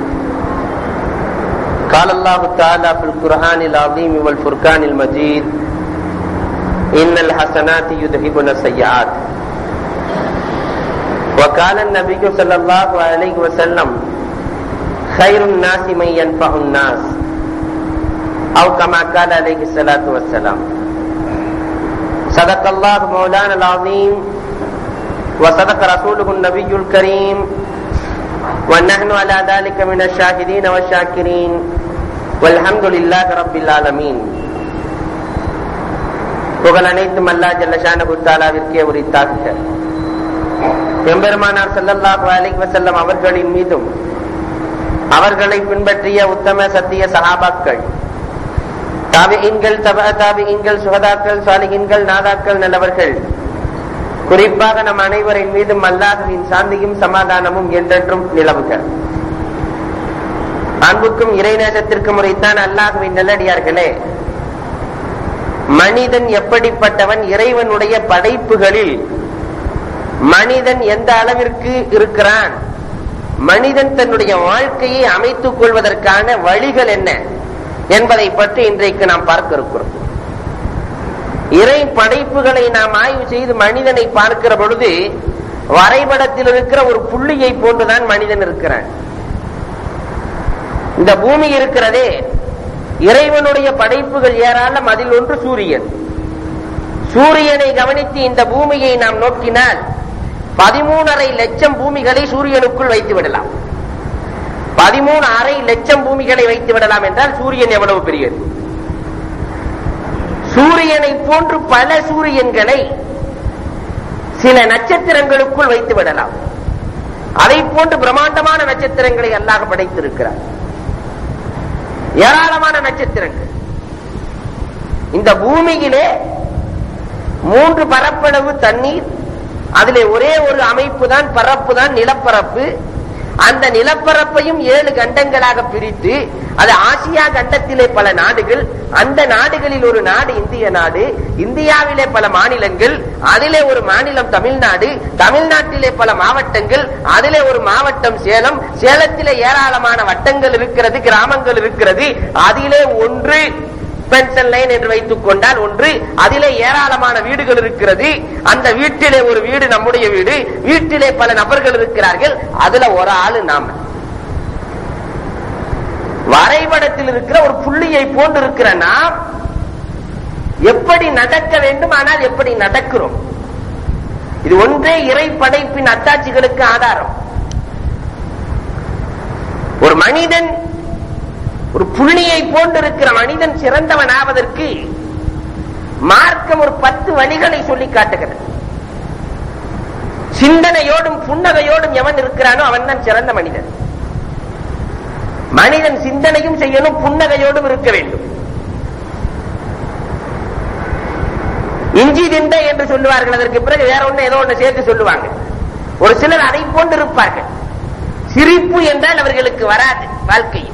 قال الله تعالى في القرآن العظيم والفرقان المجيد إن الحسنات يذهبن السيئات وقال النبي صلى الله عليه وسلم خير الناس من ينفع الناس أو كما قال عليه الصلاة والسلام صدق الله مولانا العظيم وصدق رسوله النبي الكريم ونحن على ذلك من الشاهدين والشاكرين والحمد لله رب العالمين புகழ் அனைத்தும் அல்லா ஜல்லஷான குத்தாலாவிற்கே உரித்தாக்குக எம்பெருமானார் ஸல்லல்லாஹு அலைஹி வஸல்லம் அவர்களின் மீதும் அவர்களை பின்பற்றிய உத்தம சத்திய சஹாபாக்கள் தாபியின்கள் தப தாபியின்கள் சுகதாக்கள் சாலிகின்கள் நாதாக்கள் நல்லவர்கள் குறிப்பாக நம் அனைவரின் மீதும் அல்லாஹுவின் சாந்தியும் சமாதானமும் என்றென்றும் நிலவுக அன்புக்கும் இறைநேசத்திற்கும் முறைத்தான் அல்லாஹுவின் நல்லடியார்களே மனிதன் எப்படிப்பட்டவன் இறைவனுடைய படைப்புகளில் மனிதன் எந்த அளவிற்கு இருக்கிறான் மனிதன் தன்னுடைய வாழ்க்கையை அமைத்துக் கொள்வதற்கான வழிகள் என்ன என்பதை பற்றி இன்றைக்கு நாம் பார்க்க இருக்கிறோம் இறை படைப்புகளை நாம் ஆய்வு செய்து மனிதனை பார்க்கிற பொழுது வரைபடத்தில் இருக்கிற ஒரு புள்ளியை போன்றுதான் மனிதன் இருக்கிறான் இந்த பூமி இருக்கிறதே இறைவனுடைய படைப்புகள் ஏராளம் அதில் ஒன்று சூரியன் சூரியனை கவனித்து இந்த பூமியை நாம் நோக்கினால் பதிமூணரை லட்சம் பூமிகளை சூரியனுக்குள் வைத்து விடலாம் பதிமூணு அரை லட்சம் பூமிகளை வைத்து விடலாம் என்றால் சூரியன் எவ்வளவு பெரியது சூரியனை போன்று பல சூரியன்களை சில நட்சத்திரங்களுக்குள் வைத்து விடலாம் அதை போன்று பிரம்மாண்டமான நட்சத்திரங்களை அல்லாஹ் படைத்திருக்கிறார் ஏராளமான நட்சத்திரங்கள் இந்த பூமியிலே மூன்று பரப்பளவு தண்ணீர் அதிலே ஒரே ஒரு அமைப்பு தான் பரப்பு தான் நிலப்பரப்பு அந்த நிலப்பரப்பையும் ஏழு கண்டங்களாக பிரித்து அது ஆசியா கண்டத்திலே பல நாடுகள் அந்த நாடுகளில் ஒரு நாடு இந்திய நாடு இந்தியாவிலே பல மாநிலங்கள் அதிலே ஒரு மாநிலம் தமிழ்நாடு தமிழ்நாட்டிலே பல மாவட்டங்கள் அதிலே ஒரு மாவட்டம் சேலம் சேலத்திலே ஏராளமான வட்டங்கள் இருக்கிறது கிராமங்கள் இருக்கிறது அதிலே ஒன்று பென்ஷன் லைன் என்று வைத்துக் கொண்டால் ஒன்று அதிலே ஏராளமான வீடுகள் இருக்கிறது அந்த வீட்டிலே ஒரு வீடு நம்முடைய வீடு வீட்டிலே பல நபர்கள் இருக்கிறார்கள் அதுல ஒரு ஆளு நாம வரைபடத்தில் இருக்கிற ஒரு புள்ளியை போன்று இருக்கிற நாம் எப்படி நடக்க வேண்டும் ஆனால் எப்படி நடக்கிறோம் இது ஒன்றே இறை படைப்பின் அத்தாட்சிகளுக்கு ஆதாரம் ஒரு மனிதன் ஒரு புள்ளியை போன்றிருக்கிற மனிதன் சிறந்தவன் ஆவதற்கு மார்க்கம் ஒரு பத்து வழிகளை சொல்லி காட்டுகிறது சிந்தனையோடும் புன்னகையோடும் எவன் இருக்கிறானோ அவன் தான் சிறந்த மனிதன் மனிதன் சிந்தனையும் செய்யணும் புன்னகையோடும் இருக்க வேண்டும் இஞ்சி திண்டை என்று சொல்லுவார்கள் அதற்கு பிறகு வேற ஒண்ணு ஏதோ ஒண்ணு சேர்த்து சொல்லுவாங்க ஒரு சிலர் அதை போன்று இருப்பார்கள் சிரிப்பு என்றால் அவர்களுக்கு வராது வாழ்க்கையில்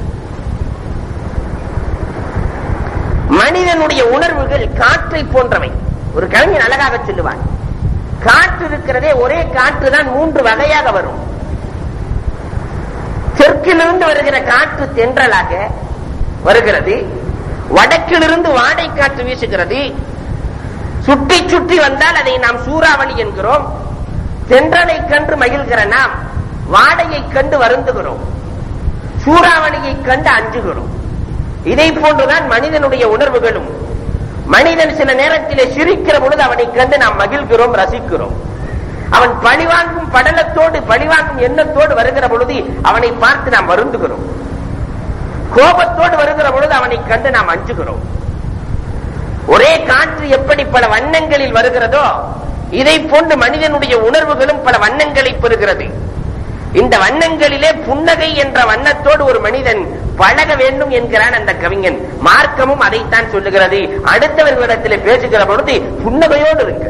மனிதனுடைய உணர்வுகள் காற்றை போன்றவை ஒரு கவிஞன் அழகாக சொல்லுவான் காற்று இருக்கிறதே ஒரே காற்று தான் மூன்று வகையாக வரும் தெற்கிலிருந்து வருகிற காற்று தென்றலாக வருகிறது வடக்கிலிருந்து வாடை காற்று வீசுகிறது சுற்றி சுற்றி வந்தால் அதை நாம் சூறாவளி என்கிறோம் தென்றலை கண்டு மகிழ்கிற நாம் வாடையை கண்டு வருந்துகிறோம் சூறாவளியை கண்டு அஞ்சுகிறோம் இதை போன்றுதான் மனிதனுடைய உணர்வுகளும் மனிதன் சில நேரத்திலே சிரிக்கிற பொழுது அவனை கண்டு நாம் மகிழ்கிறோம் ரசிக்கிறோம் அவன் பழிவாங்கும் படலத்தோடு பழிவாங்கும் எண்ணத்தோடு வருகிற பொழுது அவனை பார்த்து நாம் வருந்துகிறோம் கோபத்தோடு வருகிற பொழுது அவனை கண்டு நாம் அஞ்சுகிறோம் ஒரே காற்று எப்படி பல வண்ணங்களில் வருகிறதோ இதை போன்று மனிதனுடைய உணர்வுகளும் பல வண்ணங்களை பெறுகிறது இந்த வண்ணங்களிலே புன்னகை என்ற வண்ணத்தோடு ஒரு மனிதன் பழக வேண்டும் என்கிறான் அந்த கவிஞன் மார்க்கமும் அதைத்தான் சொல்லுகிறது அடுத்தவர்களிடத்திலே பேசுகிற பொழுது புன்னகையோடு இருக்கு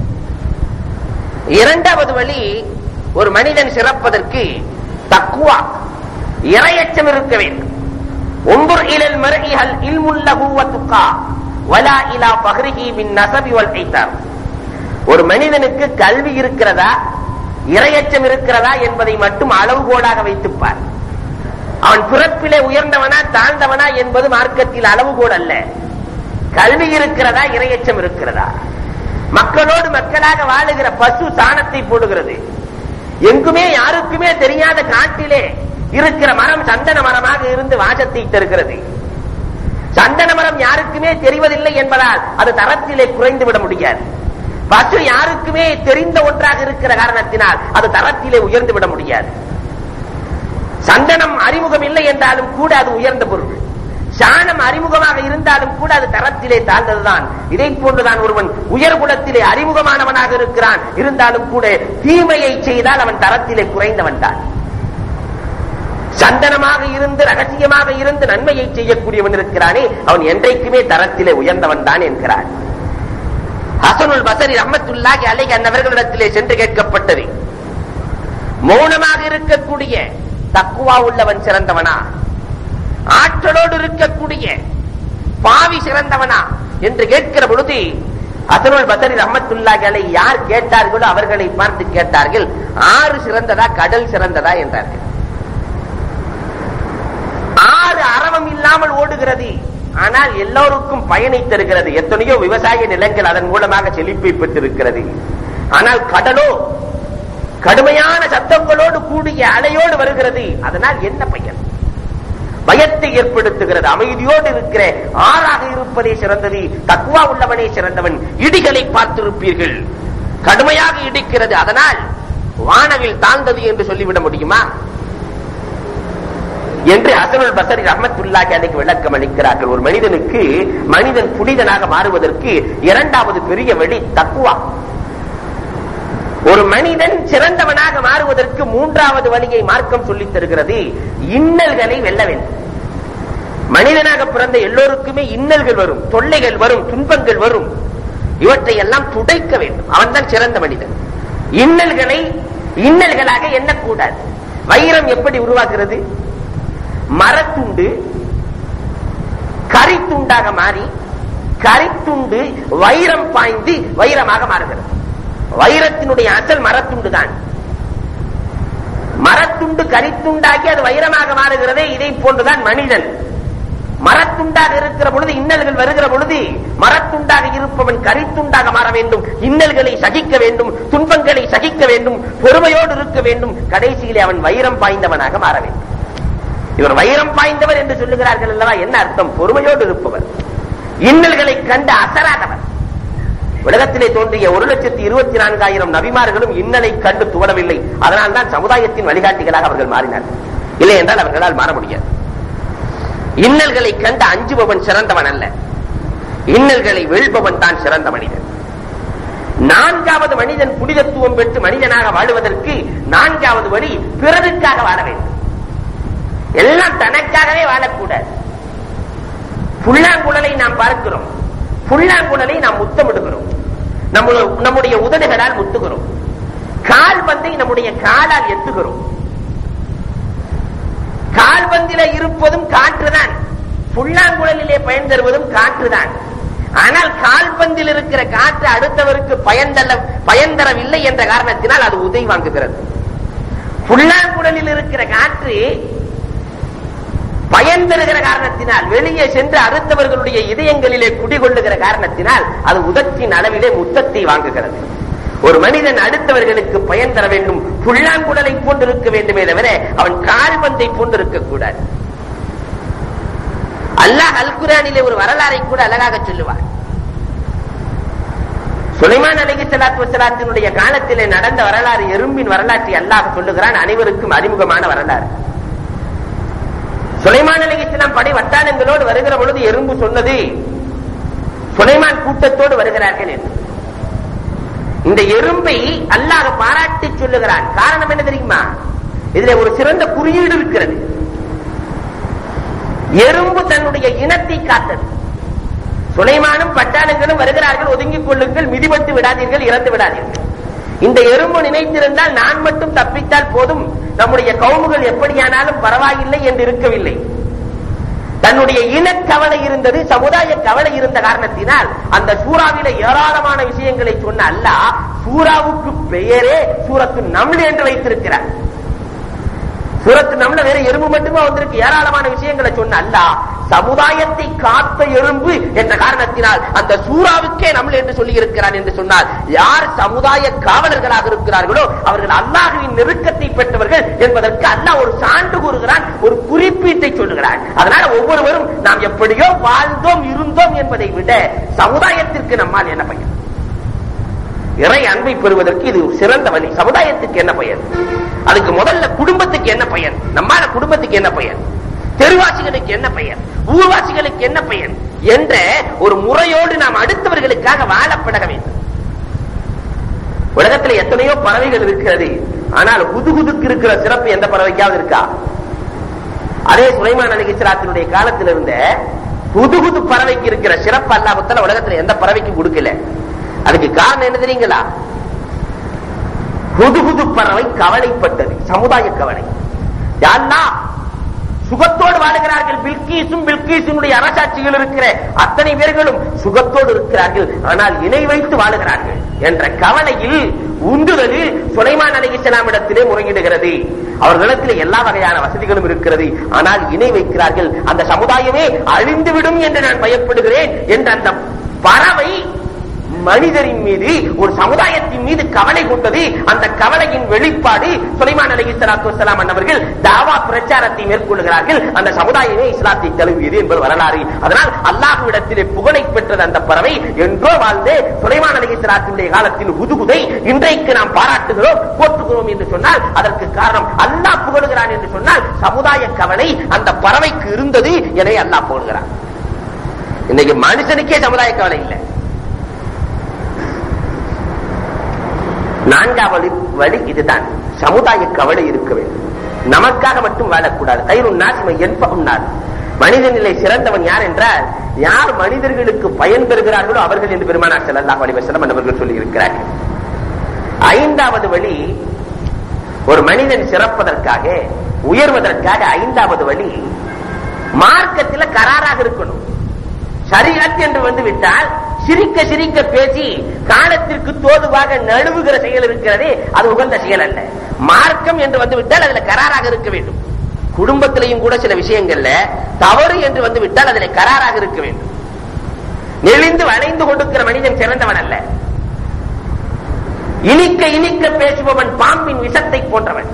இரண்டாவது வழி ஒரு மனிதன் சிறப்பதற்கு தக்குவா இரையச்சம் இருக்க வேண்டும் ஒன்பர் இலல் மரஇஹல் இல்முல்லஹு வத்துகா வலா இலா பஹ்ரிஹி மின் நஸபி வல் ஐத்தார் ஒரு மனிதனுக்கு கல்வி இருக்கிறதா இரையச்சம் இருக்கிறதா என்பதை மட்டும் அளவுகோலாக வைத்துப்பார் அவன் பிறப்பிலே உயர்ந்தவனா தாழ்ந்தவனா என்பது மார்க்கத்தில் அளவுகோல் அல்ல கல்வி இருக்கிறதா இரையச்சம் இருக்கிறதா மக்களோடு மக்களாக வாழுகிற பசு சாணத்தை போடுகிறது எங்குமே யாருக்குமே தெரியாத காட்டிலே இருக்கிற மரம் சந்தன மரமாக இருந்து வாசத்தை தருகிறது சந்தன மரம் யாருக்குமே தெரிவதில்லை என்பதால் அது தரத்திலே குறைந்து விட முடியாது பசு யாருக்குமே தெரிந்த ஒன்றாக இருக்கிற காரணத்தினால் அது தரத்திலே உயர்ந்து விட முடியாது சந்தனம் அறிமுகம் இல்லை என்றாலும் கூட அது உயர்ந்த பொருள் சாணம் அறிமுகமாக இருந்தாலும் கூட அது தரத்திலே தாழ்ந்ததுதான் இதை போன்றுதான் ஒருவன் உயர் குலத்திலே அறிமுகமானவனாக இருக்கிறான் இருந்தாலும் கூட தீமையை செய்தால் அவன் தரத்திலே குறைந்தவன் தான் சந்தனமாக இருந்து ரகசியமாக இருந்து நன்மையை செய்யக்கூடியவன் இருக்கிறானே அவன் என்றைக்குமே தரத்திலே உயர்ந்தவன் தான் என்கிறான் ஹசனுல் பசரி ரஹமத்துல்லாஹி அலைஹி அன்னவர்களிடத்திலே சென்று கேட்கப்பட்டது மௌனமாக இருக்கக்கூடிய தக்குவா உள்ளவன் சிறந்தவனா ஆற்றலோடு இருக்கக்கூடிய பாவி சிறந்தவனா என்று கேட்கிற பொழுது அசனுல் பசரி ரஹமத்துல்லாஹி அலைஹி யார் கேட்டார்களோ அவர்களை பார்த்து கேட்டார்கள் ஆறு சிறந்ததா கடல் சிறந்ததா என்றார்கள் ஆறு அரவம் இல்லாமல் ஓடுகிறது ஆனால் எல்லோருக்கும் பயனை தருகிறது எத்தனையோ விவசாய நிலங்கள் அதன் மூலமாக செழிப்பை பெற்றிருக்கிறது ஆனால் கடலோ கடுமையான சத்தங்களோடு கூடிய அலையோடு வருகிறது அதனால் என்ன பயன் பயத்தை ஏற்படுத்துகிறது அமைதியோடு இருக்கிற ஆறாக இருப்பதே சிறந்தது தக்குவா உள்ளவனே சிறந்தவன் இடிகளை பார்த்திருப்பீர்கள் கடுமையாக இடிக்கிறது அதனால் வானவில் தாழ்ந்தது என்று சொல்லிவிட முடியுமா என்று அசனுல் பசரி ரஹமத்துல்லாஹி அன்னைக்கு விளக்கம் அளிக்கிறார்கள் ஒரு மனிதனுக்கு மனிதன் புனிதனாக மாறுவதற்கு இரண்டாவது பெரிய வழி தக்குவா ஒரு மனிதன் சிறந்தவனாக மாறுவதற்கு மூன்றாவது வழியை மார்க்கம் சொல்லித் தருகிறது இன்னல்களை வெல்ல வேண்டும் மனிதனாக பிறந்த எல்லோருக்குமே இன்னல்கள் வரும் தொல்லைகள் வரும் துன்பங்கள் வரும் இவற்றை எல்லாம் துடைக்க வேண்டும் அவன் தான் சிறந்த மனிதன் இன்னல்களை இன்னல்களாக எண்ணக்கூடாது வைரம் எப்படி உருவாக்குறது மரத்துண்டு கரித்துண்டாக மாறி கரித்துண்டு வைரம் பாய்ந்து வைரமாக மாறுகிறது வைரத்தினுடைய அசல் மரத்துண்டு தான் மரத்துண்டு கரித்துண்டாகி அது வைரமாக மாறுகிறதே இதை போன்றுதான் மனிதன் மரத்துண்டாக இருக்கிற பொழுது இன்னல்கள் வருகிற பொழுது மரத்துண்டாக இருப்பவன் கரித்துண்டாக மாற வேண்டும் இன்னல்களை சகிக்க வேண்டும் துன்பங்களை சகிக்க வேண்டும் பொறுமையோடு இருக்க வேண்டும் கடைசியிலே அவன் வைரம் பாய்ந்தவனாக மாற வேண்டும் இவர் வைரம் பாய்ந்தவர் என்று சொல்லுகிறார்கள் அல்லவா என்ன அர்த்தம் பொறுமையோடு இருப்பவர் இன்னல்களை கண்டு அசராதவர் உலகத்திலே தோன்றிய ஒரு லட்சத்தி இருபத்தி நான்காயிரம் நபிமார்களும் இன்னலை கண்டு துவடவில்லை அதனால் தான் சமுதாயத்தின் வழிகாட்டிகளாக அவர்கள் மாறினார்கள் இல்லை என்றால் அவர்களால் மாற முடியாது இன்னல்களை கண்டு அஞ்சுபவன் சிறந்தவன் அல்ல இன்னல்களை வெல்பவன் தான் சிறந்த மனிதன் நான்காவது மனிதன் புனிதத்துவம் பெற்று மனிதனாக வாழுவதற்கு நான்காவது வழி பிறருக்காக வாழ வேண்டும் எல்லாம் தனக்காகவே வாழக்கூடாது புல்லாங்குழலை நாம் பார்க்கிறோம் புல்லாங்குழலை நாம் முத்தமிடுகிறோம் நம்முடைய நம்முடைய உதடுகளால் முத்துகிறோம் கால் பந்தை நம்முடைய காலால் எத்துகிறோம் கால்பந்தில இருப்பதும் காற்றுதான் புல்லாங்குழலிலே பயன் தருவதும் காற்றுதான் ஆனால் கால்பந்தில் இருக்கிற காற்று அடுத்தவருக்கு பயன் தர பயன் தரவில்லை என்ற காரணத்தினால் அது உதவி வாங்குகிறது புல்லாங்குழலில் இருக்கிற காற்று பயன் தருகிற காரணத்தினால் வெளியே சென்று அடுத்தவர்களுடைய இதயங்களிலே குடிகொள்ளுகிற காரணத்தினால் அது உதத்தின் அளவிலே முத்தத்தை வாங்குகிறது ஒரு மனிதன் அடுத்தவர்களுக்கு பயன் தர வேண்டும் புல்லாங்குழலை போன்றிருக்க வேண்டுமே தவிர அவன் கால்பந்தை போன்றிருக்க கூடாது அல்லாஹ் அல்குரானிலே ஒரு வரலாறை கூட அழகாக சொல்லுவார் சுலைமான் அலகி சலாத்து வசலாத்தினுடைய காலத்திலே நடந்த வரலாறு எறும்பின் வரலாற்றை அல்லாஹ் சொல்லுகிறான் அனைவருக்கும் அறிமுகமான வரலாறு சுலைமான் அலிகிஸ்லாம் படை வட்டாரங்களோடு வருகிற பொழுது எறும்பு சொன்னது சுலைமான் கூட்டத்தோடு வருகிறார்கள் என்று இந்த எறும்பை அல்லாஹ் பாராட்டி சொல்லுகிறான் காரணம் என்ன தெரியுமா இதுல ஒரு சிறந்த குறியீடு இருக்கிறது எறும்பு தன்னுடைய இனத்தை காத்தது சுலைமானும் பட்டாளங்களும் வருகிறார்கள் ஒதுங்கிக் கொள்ளுங்கள் மிதிபட்டு விடாதீர்கள் இறந்து விடாதீர்கள் இந்த எறும்பு நினைத்திருந்தால் நான் மட்டும் தப்பித்தால் போதும் நம்முடைய கவுமுகள் எப்படியானாலும் பரவாயில்லை என்று இருக்கவில்லை தன்னுடைய இனக்கவலை இருந்தது சமுதாய கவலை இருந்த காரணத்தினால் அந்த சூறாவில ஏராளமான விஷயங்களை சொன்ன அல்லாஹ் சூறாவுக்கு பெயரே சூரத்து நம்ல் என்று வைத்திருக்கிறார் சூரத்து நம்மள வேற எறும்பு மட்டுமே வந்திருக்கு ஏராளமான விஷயங்களை சொன்ன அல்லாஹ் சமுதாயத்தை காத்த எறும்பு என்ற காரணத்தினால் அந்த சூறாவுக்கே நம்மள் என்று சொல்லி இருக்கிறார் என்று சொன்னால் யார் சமுதாய காவலர்களாக இருக்கிறார்களோ அவர்கள் அல்லாஹுவின் நெருக்கத்தை பெற்றவர்கள் என்பதற்கு அல்லாஹ் ஒரு சான்று கூறுகிறான் ஒரு குறிப்பீட்டை சொல்லுகிறான் அதனால ஒவ்வொருவரும் நாம் எப்படியோ வாழ்ந்தோம் இருந்தோம் என்பதை விட சமுதாயத்திற்கு நம்மால் என்ன பயன் இறை அன்பை பெறுவதற்கு இது சிறந்த வழி சமுதாயத்துக்கு என்ன பயன் அதுக்கு முதல்ல குடும்பத்துக்கு என்ன பயன் நம்மால குடும்பத்துக்கு என்ன பயன் தெருவாசிகளுக்கு என்ன பயன் ஊர்வாசிகளுக்கு என்ன பயன் என்ற ஒரு முறையோடு நாம் அடுத்தவர்களுக்காக வாழ பழக வேண்டும் உலகத்துல எத்தனையோ பறவைகள் இருக்கிறது ஆனால் குதுகுதுக்கு இருக்கிற சிறப்பு எந்த பறவைக்காவது இருக்கா அதே சுலைமான் அலிகிஸ்லாத்தினுடைய காலத்தில் இருந்த புதுகுது பறவைக்கு இருக்கிற சிறப்பு அல்லாமத்தால உலகத்துல எந்த பறவைக்கும் கொடுக்கல அதுக்கு காரணம் என்ன தெரியுங்களா புது புது பறவை கவலைப்பட்டது சமுதாய கவலை யாருன்னா சுகத்தோடு வாழுகிறார்கள் பில்கீஸும் பில்கீஸினுடைய அரசாட்சிகள் இருக்கிற அத்தனை பேர்களும் சுகத்தோடு இருக்கிறார்கள் ஆனால் இணை வைத்து வாழுகிறார்கள் என்ற கவலையில் உந்துதலில் சுலைமான் அலிகிஸ்லாம் இடத்திலே முறையிடுகிறது அவர்களிடத்தில் எல்லா வகையான வசதிகளும் இருக்கிறது ஆனால் இணை வைக்கிறார்கள் அந்த சமுதாயமே அழிந்துவிடும் என்று நான் பயப்படுகிறேன் என்ற அந்த பறவை மனிதரின் மீது ஒரு சமுதாயத்தின் மீது கவலை கொண்டது அந்த கவலையின் வெளிப்பாடு சுலைமான் அலி இஸ்லாத்து வலாம் அன்னவர்கள் தாவா பிரச்சாரத்தை மேற்கொள்கிறார்கள் அந்த சமுதாயமே இஸ்லாத்தை தழுவியது என்பது வரலாறு அதனால் அல்லாஹுவிடத்திலே புகழை பெற்றது அந்த பறவை என்றோ வாழ்ந்து சுலைமான் அலி இஸ்லாத்தினுடைய காலத்தில் உதுகுதை இன்றைக்கு நாம் பாராட்டுகிறோம் போற்றுகிறோம் என்று சொன்னால் அதற்கு காரணம் அல்லாஹ் புகழுகிறான் என்று சொன்னால் சமுதாய கவலை அந்த பறவைக்கு இருந்தது என அல்லாஹ் புகழ்கிறான் இன்னைக்கு மனுஷனுக்கே சமுதாய கவலை இல்லை நான்காவது வழி இதுதான் சமுதாய கவலை இருக்க வேண்டும் நமக்காக மட்டும் வாழக்கூடாது கயிறு நாசிமை என்பகும் நாள் மனிதனிலே சிறந்தவன் யார் என்றால் யார் மனிதர்களுக்கு பயன் பெறுகிறார்களோ அவர்கள் என்று பெருமானார் ஸல்லல்லாஹு அலைஹி வஸல்லம் அவர்கள் சொல்லி இருக்கிறார்கள் ஐந்தாவது வழி ஒரு மனிதன் சிறப்பதற்காக உயர்வதற்காக ஐந்தாவது வழி மார்க்கத்துல கராராக இருக்கணும் சரியாத் என்று வந்து விட்டால் சிரிக்க சிரிக்க பேசி காலத்திற்கு தோதுவாக நழுவுகிற செயல் இருக்கிறதே அது உகந்த செயல் அல்ல மார்க்கம் என்று வந்து விட்டால் அதுல கராராக இருக்க வேண்டும் குடும்பத்திலையும் கூட சில விஷயங்கள்ல தவறு என்று வந்து விட்டால் அதில் கராராக இருக்க வேண்டும் நெளிந்து வளைந்து கொடுக்கிற மனிதன் சிறந்தவன் அல்ல இனிக்க இனிக்க பேசுபவன் பாம்பின் விஷத்தை போன்றவன்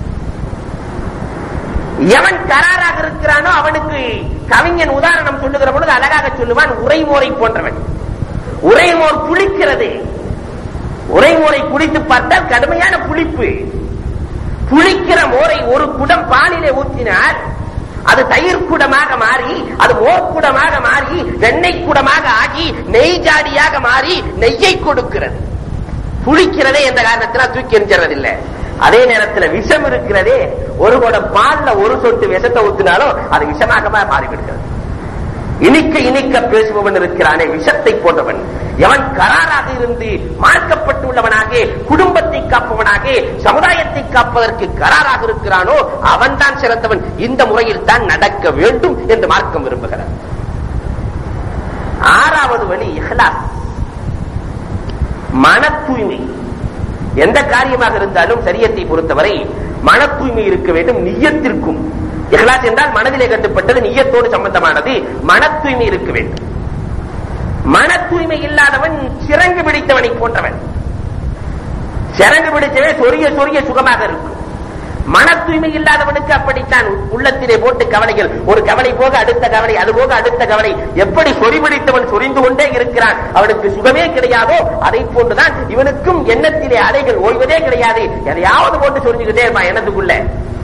எவன் கராராக இருக்கிறானோ அவனுக்கு கவிஞன் உதாரணம் சொல்லுகிற பொழுது அழகாக சொல்லுவான் உரைமோரை போன்றவன் உரைமோர் புளிக்கிறது உரைமோரை குடித்து பார்த்தால் கடுமையான புளிப்பு புளிக்கிற மோரை ஒரு குடம் பாலிலே ஊற்றினால் அது தயிர் குடமாக மாறி அது மோர் குடமாக மாறி வெண்ணெய் குடமாக ஆகி நெய் ஜாடியாக மாறி நெய்யை கொடுக்கிறது புளிக்கிறதே என்ற காரணத்தினால் தூக்கி எறிஞ்சிடறதில்லை அதே நேரத்தில் விஷம் இருக்கிறதே ஒரு குடம் பால்ல ஒரு சொட்டு விஷத்தை ஊத்தினாலும் அது விஷமாக மாறிவிடுகிறது இனிக்க இனிக்க பேசுபவன் இருக்கிறானே விஷத்தை போன்றவன் எவன் கராராக இருந்து மார்க்கப்பட்டுள்ளவனாக குடும்பத்தை காப்பவனாக சமுதாயத்தை காப்பதற்கு கராராக இருக்கிறானோ அவன் தான் சிறந்தவன் இந்த முறையில் தான் நடக்க வேண்டும் என்று மார்க்கம் விரும்புகிறார் ஆறாவது வழி இஹ்லாஸ் மன தூய்மை எந்த காரியமாக இருந்தாலும் சரியத்தை பொறுத்தவரை மன தூய்மை இருக்க வேண்டும் நியத்திற்கும் இஹ்லாஸ் என்றால் மனதிலே கட்டுப்பட்டது நியத்தோடு சம்பந்தமானது மன தூய்மை இருக்க வேண்டும் மன தூய்மை இல்லாதவன் சிறங்கு பிடித்தவனை போன்றவன் சிறங்கு பிடித்தவன் சொரிய சொரிய சுகமாக இருக்கும் மன தூய்மை இல்லாதவனுக்கு அப்படித்தான் உள்ளத்திலே போட்டு கவலைகள் ஒரு கவலை போக அடுத்த கவலை அது போக அடுத்த கவலை எப்படி சொறி பிடித்தவன் சொரிந்து கொண்டே இருக்கிறான் அவனுக்கு சுகமே கிடையாதோ அதை போன்றுதான் இவனுக்கும் எண்ணத்திலே அலைகள் ஓய்வதே கிடையாது எதையாவது போட்டு சொரிஞ்சுக்கிட்டே இருப்பான் எண்ணத்துக்குள்ள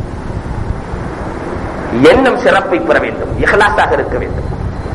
எண்ணம் சிறப்பை பெற வேண்டும் இஹ்லாஸாக இருக்க வேண்டும்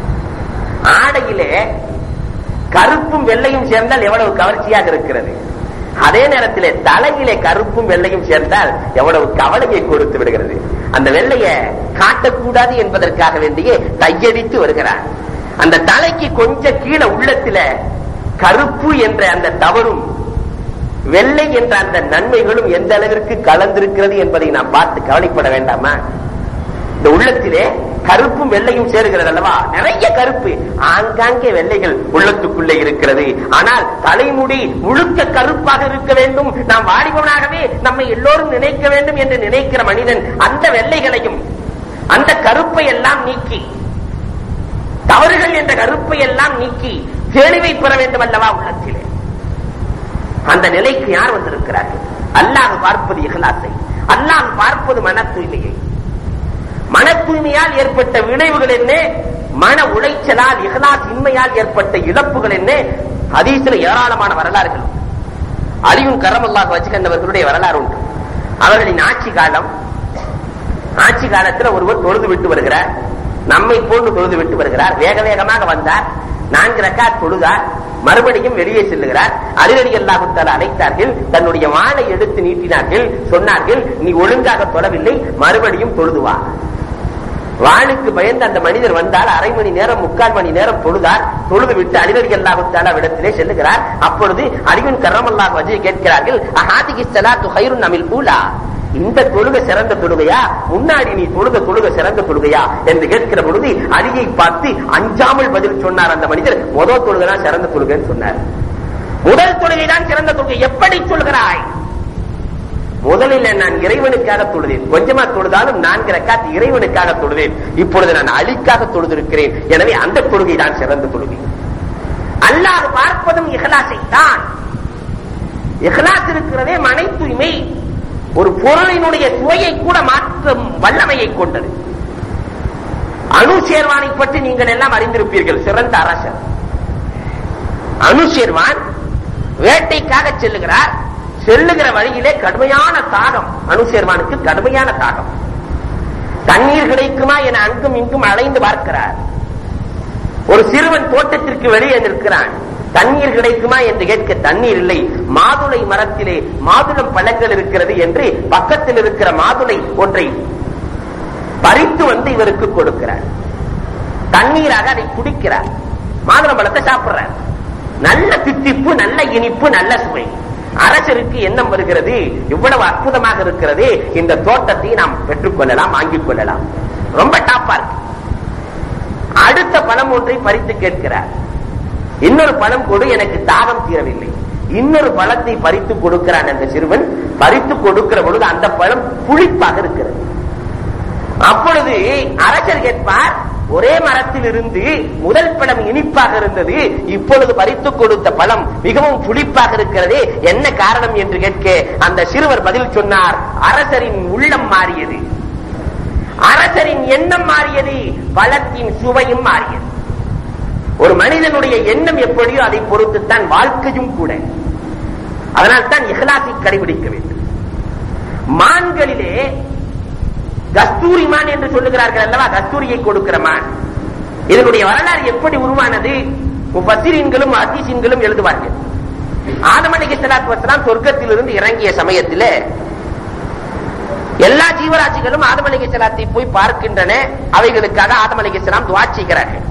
ஆடையிலே கருப்பும் வெள்ளையும் சேர்ந்தால் எவ்வளவு கவர்ச்சியாக இருக்கிறது அதே நேரத்திலே தலையிலே கருப்பும் வெள்ளையும் சேர்ந்தால் எவ்வளவு கவலையை கொடுத்து விடுகிறது அந்த வெள்ளைய காட்டக்கூடாது என்பதற்காக வேண்டியே கையடித்து வருகிறார் அந்த தலைக்கு கொஞ்சம் கீழே உள்ளத்தில கருப்பு என்ற அந்த தவறும் வெள்ளை என்ற அந்த நன்மைகளும் எந்த அளவிற்கு கலந்திருக்கிறது என்பதை நாம் பார்த்து கவலைப்பட வேண்டாமா இந்த உள்ளத்திலே கருப்பும் வெள்ளையும் சேருகிறது அல்லவா நிறைய கருப்பு ஆங்காங்கே வெள்ளைகள் உள்ளத்துக்குள்ளே இருக்கிறது ஆனால் தலைமுடி முழுக்க கருப்பாக இருக்க வேண்டும் நாம் வாலிபனாகவே நம்மை எல்லோரும் நினைக்க வேண்டும் என்று நினைக்கிற மனிதன் அந்த வெள்ளைகளையும் அந்த கருப்பை எல்லாம் நீக்கி தவறுகள் என்ற கருப்பை எல்லாம் நீக்கி தெளிவை பெற வேண்டும் அல்லவா உள்ளத்திலே அந்த நிலைக்கு யார் வந்திருக்கிறார்கள் அல்லாஹ் பார்ப்பது இகலாசை அல்லாஹ் பார்ப்பது மன தூய்மையை மன தூய்மையால் ஏற்பட்ட விளைவுகள் என்ன மன உளைச்சலால் இகலாஸ் இன்மையால் ஏற்பட்ட இழப்புகள் என்ன ஹதீஸ்ல ஏராளமான வரலாறுகள் அழியும் கரமல்லாக வச்சுக்கண்டவர்களுடைய வரலாறு உண்டு அவர்களின் ஆட்சி காலம் ஆட்சி காலத்துல ஒருவர் தொழுது விட்டு வருகிறார் நம்மை போன்று தொழுது விட்டு வருகிறார் வேக வேகமாக வந்தார் நான்கு ரக்காத் தொழுதார் மறுபடியும் வெளியே செல்லுகிறார் அலிரடி அல்லாஹுத்தால அழைத்தார்கள் தன்னுடைய வாளை எடுத்து நீட்டினார்கள் சொன்னார்கள் நீ ஒழுங்காக தொழவில்லை மறுபடியும் தொழுதுவா வாளுக்கு பயந்து அந்த மனிதர் வந்தால் அரை மணி நேரம் முக்கால் மணி நேரம் தொழுதார் தொழுது விட்டு அலிரடி அல்லாஹுத்தால இடத்திலே செல்லுகிறார் அப்பொழுது அலிவன் கரமல்லாஹ் வஜி கேட்கிறார்கள் அஹாதிகி ஸலாத்து ஹைருன் அமில் ஊலா இந்த தொழுகை சிறந்த தொழுகையா முன்னாடி நீ தொழுக தொழுக சிறந்த தொழுகையா என்று கேட்கிற பொழுது அடியை பார்த்து அஞ்சாமல் பதில் சொன்னார் அந்த மனிதர் முதல் தொழுகை தான் சிறந்த தொழுகைன்னு சொன்னார் முதல் தொழுகை தான் சிறந்த தொழுகை எப்படி சொல்கிறாய் முதலில் நான் இறைவனுக்காக தொழுதேன் கொஞ்சமா தொழுதாலும் நான்கு ரக்காத் இறைவனுக்காக தொழுதேன் இப்பொழுது நான் அழிக்காக தொழுதிருக்கிறேன் எனவே அந்த தொழுகை தான் சிறந்த தொழுகை அல்லாஹ் பார்ப்பதும் இஹலாசை தான் இஹலாஸ் இருக்கிறதே மனை தூய்மை ஒரு பொருளினுடைய சுவையை கூட மாற்றும் வல்லமையை கொண்டது அணு சேர்வானை பற்றி நீங்கள் எல்லாம் அறிந்திருப்பீர்கள் சிறந்த அரசர் அணு சேர்வான் வேட்டைக்காக செல்லுகிறார் செல்லுகிற வழியிலே கடுமையான தாகம் அணு சேர்வானுக்கு கடுமையான தாகம் தண்ணீர் கிடைக்குமா என அங்கும் இங்கும் அலைந்து பார்க்கிறார் ஒரு சிறுவன் தோட்டத்திற்கு வெளியே நிற்கிறான் தண்ணீர் கிடைக்குமா என்று கேட்க தண்ணீர் இல்லை மாதுளை மரத்திலே மாதுளம் பழங்கள் இருக்கிறது என்று பக்கத்தில் இருக்கிற மாதுளை ஒன்றை பறித்து வந்து இவருக்கு கொடுக்கிறார் தண்ணீராக அதை குடிக்கிறார் மாதுளம்பழத்தை சாப்பிடுறார் நல்ல தித்திப்பு நல்ல இனிப்பு நல்ல சுவை அரசருக்கு எண்ணம் வருகிறது இவ்வளவு அற்புதமாக இருக்கிறது இந்த தோட்டத்தை நாம் பெற்றுக்கொள்ளலாம் வாங்கிக் கொள்ளலாம் ரொம்ப டாப்பா இருக்கு அடுத்த பழம் ஒன்றை பறித்து கேட்கிறார் இன்னொரு பழம் கொடு எனக்கு தாகம் தீரவில்லை இன்னொரு பழத்தை பறித்து கொடுக்கிறான் அந்த சிறுவன் பறித்து கொடுக்கிற பொழுது அந்த பழம் புளிப்பாக இருக்கிறது அப்பொழுது அரசர் கேட்பார் ஒரே மரத்தில் இருந்து முதல் பழம் இனிப்பாக இருந்தது இப்பொழுது பறித்து கொடுத்த பழம் மிகவும் புளிப்பாக இருக்கிறது என்ன காரணம் என்று கேட்க அந்த சிறுவர் பதில் சொன்னார் அரசரின் உள்ளம் மாறியது அரசரின் எண்ணம் மாறியது பழத்தின் சுவையும் மாறியது ஒரு மனிதனுடைய எண்ணம் எப்படியோ அதை பொறுத்துத்தான் வாழ்க்கையும் கூட அதனால் தான் இஹ்லாசை கடைபிடிக்க வேண்டும் மான்களிலே கஸ்தூரி மான் என்று சொல்லுகிறார்கள் அல்லவா கஸ்தூரியை கொடுக்கிற மான் இதனுடைய வரலாறு எப்படி உருவானது முஃபஸ்ஸிரீன்களும் ஹதீஸின்களும் எழுதுவார்கள் ஆதம் அலைஹி ஸலாத்து வஸலாம் சொர்க்கத்திலிருந்து இறங்கிய சமயத்திலே எல்லா ஜீவராசிகளும் ஆதம் அலைஹி ஸலாத்தை போய் பார்க்கின்றன அவைகளுக்காக ஆதம் அலைஹி ஸலாம் துஆ செய்கிறார்கள்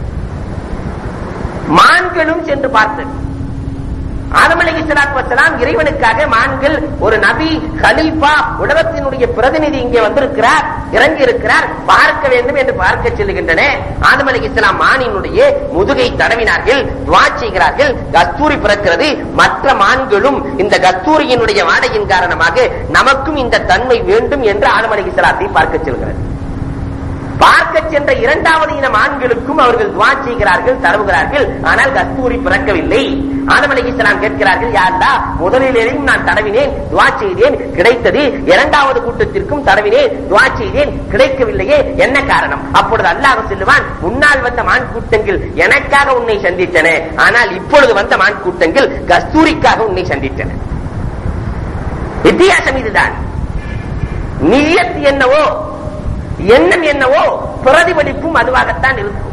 மான்களும் சென்று பார்த்தது ஆதம் அலைஹி ஸலாத்து வஸலாம் இறைவனுக்காக மான்கள் ஒரு நபி கலீஃபா உலகத்தினுடைய பிரதிநிதி இங்கே வந்திருக்கிறார் இறங்கி இருக்கிறார் பார்க்க வேண்டும் என்று பார்க்க செல்லுகின்றன ஆதம் அலைஹி ஸலாம் மானினுடைய முதுகை தடவினார்கள் துவா செய்கிறார்கள் கஸ்தூரி பிறக்கிறது மற்ற மான்களும் இந்த கஸ்தூரியினுடைய வாடையின் காரணமாக நமக்கும் இந்த தன்மை வேண்டும் என்று ஆதம் அலைஹி ஸலாத்தை பார்க்க செல்கிறது பார்க்க சென்ற இரண்டாவது இன ஆண்களுக்கும் அவர்கள் துவா செய்கிறார்கள் தடவுகிறார்கள் ஆனால் கஸ்தூரி பிறக்கவில்லை ஆதம் அலைஹிஸ்ஸலாம் கேட்கிறார்கள் யாருடா முதலிலேயும் நான் தடவினேன் துவா செய்தேன் கிடைத்தது இரண்டாவது கூட்டத்திற்கும் தடவினேன் துவா செய்தேன் கிடைக்கவில்லையே என்ன காரணம் அப்பொழுது அல்லாஹ் சொல்லுவான் முன்னால் வந்த மான் கூட்டங்கள் எனக்காக உன்னை சந்தித்தன ஆனால் இப்பொழுது வந்த மான் கூட்டங்கள் கஸ்தூரிக்காக உன்னை சந்தித்தன வித்தியாசம் இதுதான் நியத் என்னவோ எண்ணம் என்னவோ பிரதிபலிப்பும் அதுவாகத்தான் இருக்கும்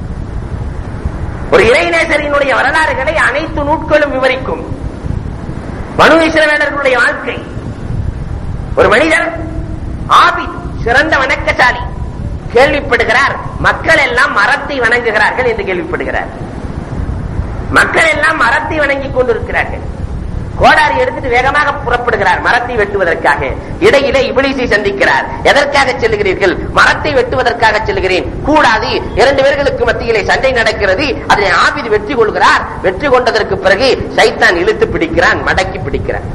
ஒரு இறைநேசரினுடைய வரலாறுகளை அனைத்து நூட்களும் விவரிக்கும் மனு இஸ்ரவேலர்களுடைய வாழ்க்கை ஒரு மனிதர் ஆபித் சிறந்த வணக்கசாலி கேள்விப்படுகிறார் மக்கள் எல்லாம் மரத்தை வணங்குகிறார்கள் என்று கேள்விப்படுகிறார் மக்கள் எல்லாம் மரத்தை வணங்கிக் கொண்டிருக்கிறார்கள் கோடாரி எடுத்துட்டு வேகமாக புறப்படுகிறார் மரத்தை வெட்டுவதற்காக இடையிலே இபிலிசை சந்திக்கிறார் எதற்காக செல்லுகிறீர்கள் மரத்தை வெட்டுவதற்காக செல்லுகிறேன் கூடாது இரண்டு பேர்களுக்கு மத்தியிலே சண்டை நடக்கிறது அதனை ஆபிது வெற்றி கொள்கிறார் வெற்றி கொண்டதற்கு பிறகு சைத்தான் இழுத்து பிடிக்கிறான் மடக்கி பிடிக்கிறான்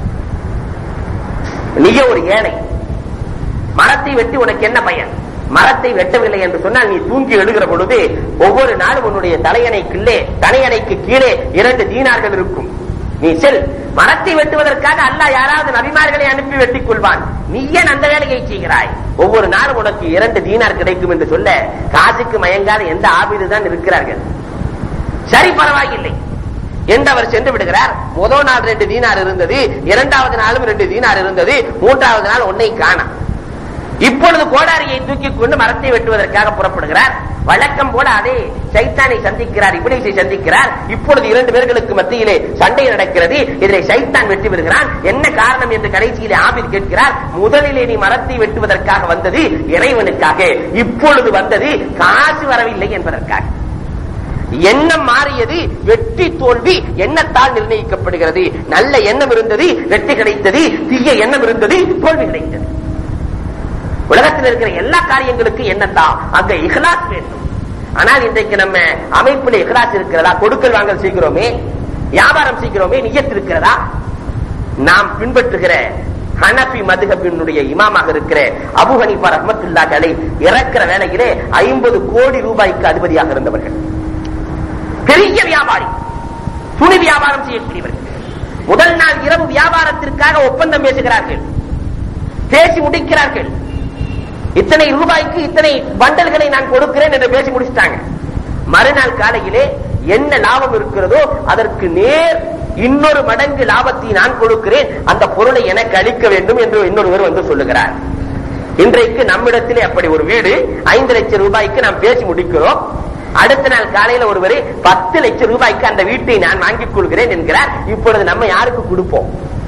நீய ஒரு ஏழை மரத்தை வெட்டி உனக்கு என்ன பயன் மரத்தை வெட்டவில்லை என்று சொன்னால் நீ தூங்கி எழுகிற பொழுது ஒவ்வொரு நாளும் உன்னுடைய தலையணைக்குள்ளே தலையணைக்கு கீழே இரண்டு தீனார்கள் இருக்கும் நீ செல் மரத்தை வெட்டுவதற்காக அல்லாஹ் யாராவது நபிமார்களை அனுப்பி வெட்டிக் கொள்வான் நீ ஏன் அந்த வேலையை செய்கிறாய் ஒவ்வொரு நாளும் உனக்கு இரண்டு தீனார் கிடைக்கும் என்று சொல்ல காசுக்கு மயங்காத எந்த ஆபிது தான் இருக்கிறார்கள் சரி பரவாயில்லை என்று அவர் சென்று விடுகிறார் முதல் நாள் ரெண்டு தீனார் இருந்தது இரண்டாவது நாளும் ரெண்டு தீனார் இருந்தது மூன்றாவது நாள் ஒன்னை காணாம் இப்பொழுது கோடாரியை தூக்கி கொண்டு மரத்தை வெட்டுவதற்காக புறப்படுகிறார் வழக்கம் போல அதே சைத்தானை சந்திக்கிறார் இபிலிசை சந்திக்கிறார் இப்பொழுது இரண்டு பேர்களுக்கு மத்தியிலே சண்டை நடக்கிறது இதனை சைத்தான் வெட்டி வருகிறான் என்ன காரணம் என்று கடைசியிலே ஆபில் கேட்கிறார் முதலிலே நீ மரத்தை வெட்டுவதற்காக வந்தது இறைவனுக்காக இப்பொழுது வந்தது காசு வரவில்லை என்பதற்காக எண்ணம் மாறியது வெற்றி தோல்வி எண்ணத்தால் நிர்ணயிக்கப்படுகிறது நல்ல எண்ணம் இருந்தது வெற்றி கிடைத்தது தீய எண்ணம் இருந்தது தோல்வி கிடைத்தது உலகத்தில் இருக்கிற எல்லா காரியங்களுக்கும் என்னத்தான் அங்க இஹ்லாஸ் வேண்டும் ஆனால் இன்றைக்கு நம்ம அமைப்புல இஹ்லாஸ் இருக்கிறதா கொடுக்கல் வாங்கல் செய்கிறோமே வியாபாரம் செய்கிறோமே நியத் இருக்கிறதா நாம் பின்பற்றுகிற ஹனபி மதுகபினுடைய இமாமாக இருக்கிற அபு ஹனீஃபா ரஹ்மத்துல்லா அலை இறக்கிற வேலையிலே ஐம்பது கோடி ரூபாய்க்கு அதிபதியாக இருந்தவர்கள் பெரிய வியாபாரி துணி வியாபாரம் செய்யக்கூடியவர்கள் முதல் நாள் இரவு வியாபாரத்திற்காக ஒப்பந்தம் பேசுகிறார்கள் பேசி முடிக்கிறார்கள் இத்தனை ரூபாய்க்கு இத்தனை பண்டல்களை நான் கொடுக்கிறேன் என்று பேசி முடிச்சிட்டாங்க மறுநாள் காலையிலே என்ன லாபம் இருக்கிறதோ அதற்கு நேர் இன்னொரு மடங்கு லாபத்தை நான் கொடுக்கிறேன் அந்த பொருளை எனக்கு அளிக்க வேண்டும் என்று இன்னொருவர் வந்து சொல்லுகிறார் இன்றைக்கு நம்மிடத்திலே அப்படி ஒரு வீடு ஐந்து லட்சம் ரூபாய்க்கு நாம் பேசி முடிக்கிறோம் அடுத்த நாள் காலையில ஒருவர் பத்து லட்சம் ரூபாய்க்கு அந்த வீட்டை நான் வாங்கிக் கொள்கிறேன் என்கிறார் இப்பொழுது நம்ம யாருக்கு கொடுப்போம்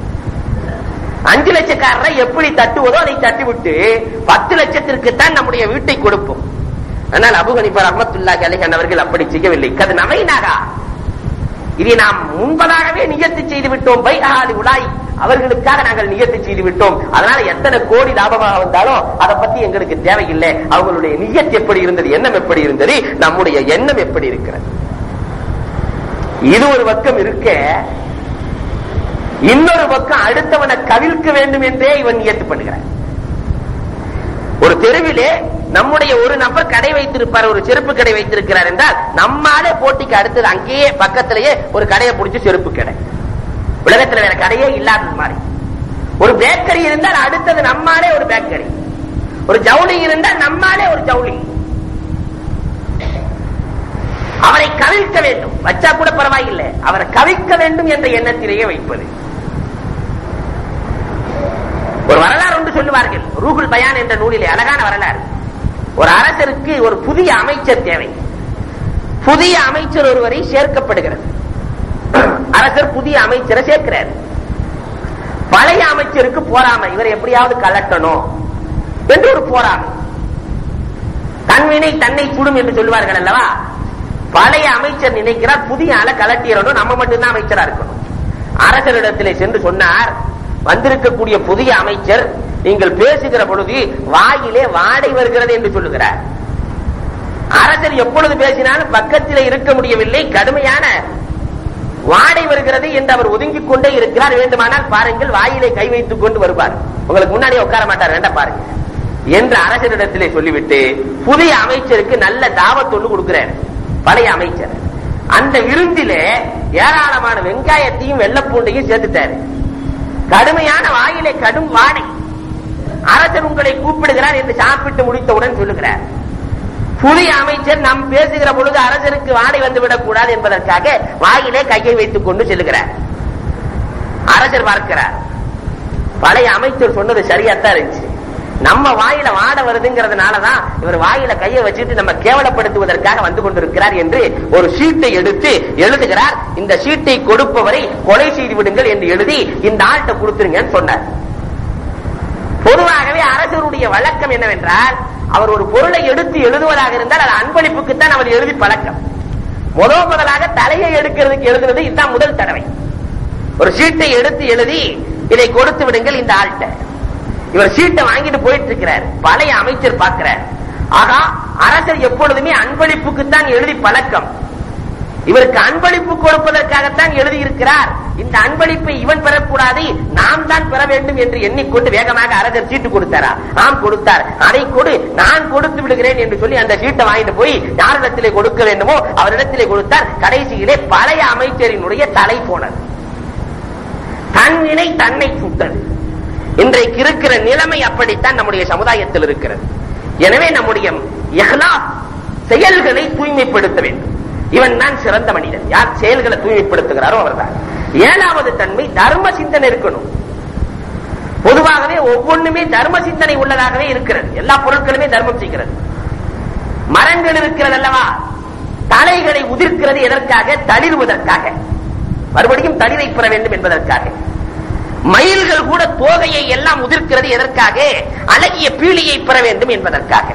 அஞ்சு லட்சக்காரரை எப்படி தட்டுவதோ அதை தட்டிவிட்டு பத்து லட்சத்திற்கு தான் நம்முடைய வீட்டை கொடுப்போம் ஆனால் அபு ஹனிஃபா ரஹ்மத்துல்லாஹி அலைஹி அவர்கள் அப்படி செய்யவில்லை கது நமைனாகா இதை நாம் முன்பதாகவே நியத்து செய்து விட்டோம் பை ஆலி உலாய் அவர்களுக்காக நாங்கள் நியத்து செய்து விட்டோம் அதனால எத்தனை கோடி லாபமாக வந்தாலும் அதை பத்தி எங்களுக்கு தேவையில்லை அவங்களுடைய நியத் எப்படி இருந்தது எண்ணம் எப்படி இருந்தது நம்முடைய எண்ணம் எப்படி இருக்கிறது இது ஒரு பக்கம் இருக்க இன்னொரு பக்கம் அடுத்தவனை கவிழ்க்க வேண்டும் என்றே இவன் நியத்து பண்ணுகிறான் ஒரு தெருவிலே நம்முடைய ஒரு நபர் கடை வைத்திருப்பார் ஒரு செருப்பு கடை வைத்திருக்கிறார் என்றால் நம்மாலே போட்டிக்கு அடுத்தது அங்கேயே பக்கத்திலேயே ஒரு கடையை பிடிச்சி செருப்பு கடை உலகத்துல வேற கடையே இல்லாதது மாதிரி ஒரு பேக்கரி இருந்தால் அடுத்தது நம்மாலே ஒரு பேக்கரி ஒரு ஜவுளி இருந்தால் நம்மாலே ஒரு ஜவுளி அவரை கவிழ்க்க வேண்டும் வச்சா கூட பரவாயில்லை அவரை கவிழ்க்க வேண்டும் என்ற எண்ணத்திலேயே வைப்பது ஒரு வரலாறு ஒன்று சொல்லுவார்கள் ரூகுல் பயான் என்ற நூலிலே அழகான வரலாறு ஒரு அரசருக்கு ஒரு புதிய அமைச்சர் தேவை புதிய அமைச்சர் ஒருவரை சேர்க்கப்படுகிறது அரசர் புதிய அமைச்சரை சேர்க்கிறார் பழைய அமைச்சருக்கு போராமை இவரை எப்படியாவது கலட்டணும் என்று ஒரு போராமை தன்வினை தன்னை சுடும் என்று சொல்லுவார்கள் அல்லவா பழைய அமைச்சர் நினைக்கிறார் புதிய ஆளை கலட்டிடணும் நம்ம மட்டும்தான் அமைச்சரா இருக்கணும் அரசரிடத்திலே சென்று சொன்னார் வந்திருக்கக்கூடிய புதிய அமைச்சர் நீங்கள் பேசுகிற பொழுது வாயிலே வாடை வருகிறது என்று சொல்லுகிறார் அரசர் எப்பொழுது பேசினாலும் பக்கத்தில் இருக்க முடியவில்லை கடுமையான வாடை வருகிறது என்று அவர் ஒதுங்கிக் கொண்டே இருக்கிறார் வேண்டுமானால் பாருங்கள் வாயிலே கை வைத்துக் கொண்டு வருவார் உங்களுக்கு முன்னாடி உட்கார மாட்டார் வேண்டாம் பாருங்க என்று அரசரிடத்திலே சொல்லிவிட்டு புதிய அமைச்சருக்கு நல்ல தாவத்தொண்டு கொடுக்கிறார் பழைய அமைச்சர் அந்த விருந்திலே ஏராளமான வெங்காயத்தையும் வெள்ளப்பூண்டையும் சேர்த்துட்டாரு கடுமையான வாயிலே கடும் வாடை அரசர் உங்களை கூப்பிடுகிறார் என்று சாப்பிட்டு முடித்தவுடன் சொல்லுகிறார் புதிய அமைச்சர் நாம் பேசுகிற பொழுது அரசருக்கு வாடை வந்துவிடக் கூடாது என்பதற்காக வாயிலே கையை வைத்துக் கொண்டு செல்லுகிறார் அரசர் பார்க்கிறார் பழைய அமைச்சர் சொன்னது சரியாத்தான் இருந்துச்சு நம்ம வாயில வாட வருதுங்கிறதுனாலதான் இவர் வாயில கையை வச்சுட்டு நம்ம கேவலப்படுத்துவதற்காக வந்து கொண்டிருக்கிறார் என்று ஒரு சீட்டை எடுத்து எழுதுகிறார் இந்த சீட்டை கொடுப்பவரை கொலை செய்து விடுங்கள் என்று எழுதி இந்த ஆள்கிட்ட கொடுத்துருங்கன்னு சொன்னார் பொதுவாகவே அரசருடைய வழக்கம் என்னவென்றால் அவர் ஒரு பொருளை எடுத்து எழுதுவதாக இருந்தால் அது அன்பளிப்புக்குத்தான் அவர் எழுதி பழக்கம் முதல் முதலாக தலையை எடுக்கிறதுக்கு எழுதுனது இதுதான் முதல் தடவை ஒரு சீட்டை எடுத்து எழுதி இதை கொடுத்து விடுங்கள் இந்த ஆள்கிட்ட இவர் சீட்டை வாங்கிட்டு போயிட்டு இருக்கிறார் பழைய அமைச்சர் பார்க்கிறார் ஆகா அரசர் எப்பொழுதுமே அன்பளிப்புக்குத்தான் எழுதி பழக்கம் இவருக்கு அன்பளிப்பு கொடுப்பதற்காகத்தான் எழுதியிருக்கிறார் இந்த அன்பளிப்பை இவன் பெறக்கூடாது நாம் தான் பெற வேண்டும் என்று எண்ணிக்கொண்டு வேகமாக அரசர் சீட்டு கொடுத்தாரா ஆம் கொடுத்தார் அதை கொடு நான் கொடுத்து விடுகிறேன் என்று சொல்லி அந்த சீட்டை வாங்கிட்டு போய் யாரிடத்திலே கொடுக்க வேண்டுமோ அவரிடத்திலே கொடுத்தார் கடைசியிலே பழைய அமைச்சரினுடைய தலை போனது தன்னினை தன்னை சுட்டது இன்றைக்கு இருக்கிற நிலைமை அப்படித்தான் நம்முடைய சமுதாயத்தில் இருக்கிறது எனவே நம்முடைய இஹ்லாஸ் செயல்களை தூய்மைப்படுத்த வேண்டும் இவன் தான் சிறந்த மனிதன் யார் செயல்களை தூய்மைப்படுத்துகிறாரோ அவர்தான் ஏழாவது தன்மை தர்ம சிந்தனை இருக்கணும் பொதுவாகவே ஒவ்வொன்றுமே தர்ம சிந்தனை உள்ளதாகவே இருக்கிறது எல்லா பொருட்களுமே தர்மம் செய்கிறது மரங்கள் இருக்கிறது அல்லவா தலைகளை உதிர்க்கிறது எதற்காக தளிர்வதற்காக மறுபடியும் தளிரை பெற வேண்டும் என்பதற்காக மயில்கள் கூட தோகையை எல்லாம் உதிர்க்கிறது எதற்காக அழகிய பீலியை பெற வேண்டும் என்பதற்காக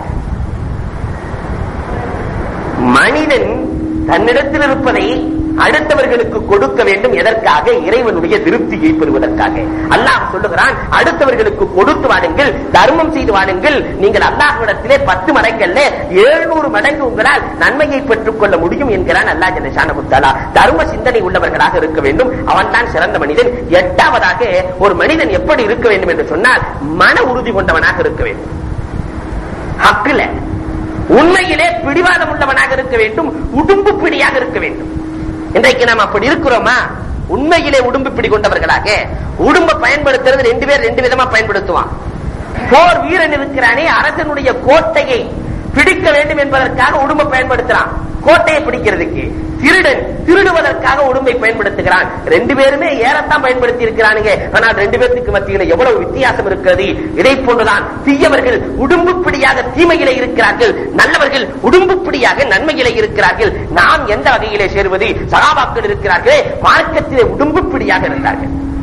மனிதன் தன்னிடத்தில் இருப்பதை அடுத்தவர்களுக்கு கொடுக்க வேண்டும் எதற்காக இறைவனுடைய திருப்தியை பெறுவதற்காக அல்லாஹ் சொல்லுகிறான் அடுத்தவர்களுக்கு கொடுத்து வாடுங்கள் தர்மம் செய்து வாடுங்கள் நீங்கள் அல்லாஹ்விடத்திலே பத்து மடங்கள்ல எழுநூறு மடங்கு உங்களால் நன்மையை பெற்றுக் கொள்ள முடியும் என்கிறான் அல்லாஹ் ஜனசானபுத்தாலா தர்ம சிந்தனை உள்ளவர்களாக இருக்க வேண்டும் அவன் தான் சிறந்த மனிதன் எட்டாவதாக ஒரு மனிதன் எப்படி இருக்க வேண்டும் என்று சொன்னால் மன உறுதி கொண்டவனாக இருக்க வேண்டும் ஹக்குல உண்மையிலே பிடிவாதம் உள்ளவனாக இருக்க வேண்டும் உடும்பு பிடியாக இருக்க வேண்டும் இன்றைக்கு நாம் அப்படி இருக்கிறோமா உண்மையிலே உடும்பு பிடி கொண்டவர்களாக உடும்ப பயன்படுத்துறது ரெண்டு பேர் ரெண்டு விதமா பயன்படுத்துவான் போர் வீரன் இருக்கிறானே அரசனுடைய கோட்டையை பிடிக்க வேண்டும் என்பதற்காக உடும்பை பயன்படுத்துறான் கோட்டையை பிடிக்கிறதுக்கு திருடன் திருடுவதற்காக உடும்பை பயன்படுத்துகிறான் ரெண்டு பேருமே ஏறத்தான் பயன்படுத்தி இருக்கிறானுங்க ஆனால் ரெண்டு பேருக்கு மத்தியில எவ்வளவு வித்தியாசம் இருக்கிறது இதை போன்றுதான் தீயவர்கள் உடும்பு பிடியாக தீமையிலே இருக்கிறார்கள் நல்லவர்கள் உடும்பு பிடியாக நன்மையிலே இருக்கிறார்கள் நாம் எந்த வகையிலே சேருவது சகாபாக்கள் இருக்கிறார்களே மார்க்கத்திலே உடும்பு பிடியாக இருந்தார்கள்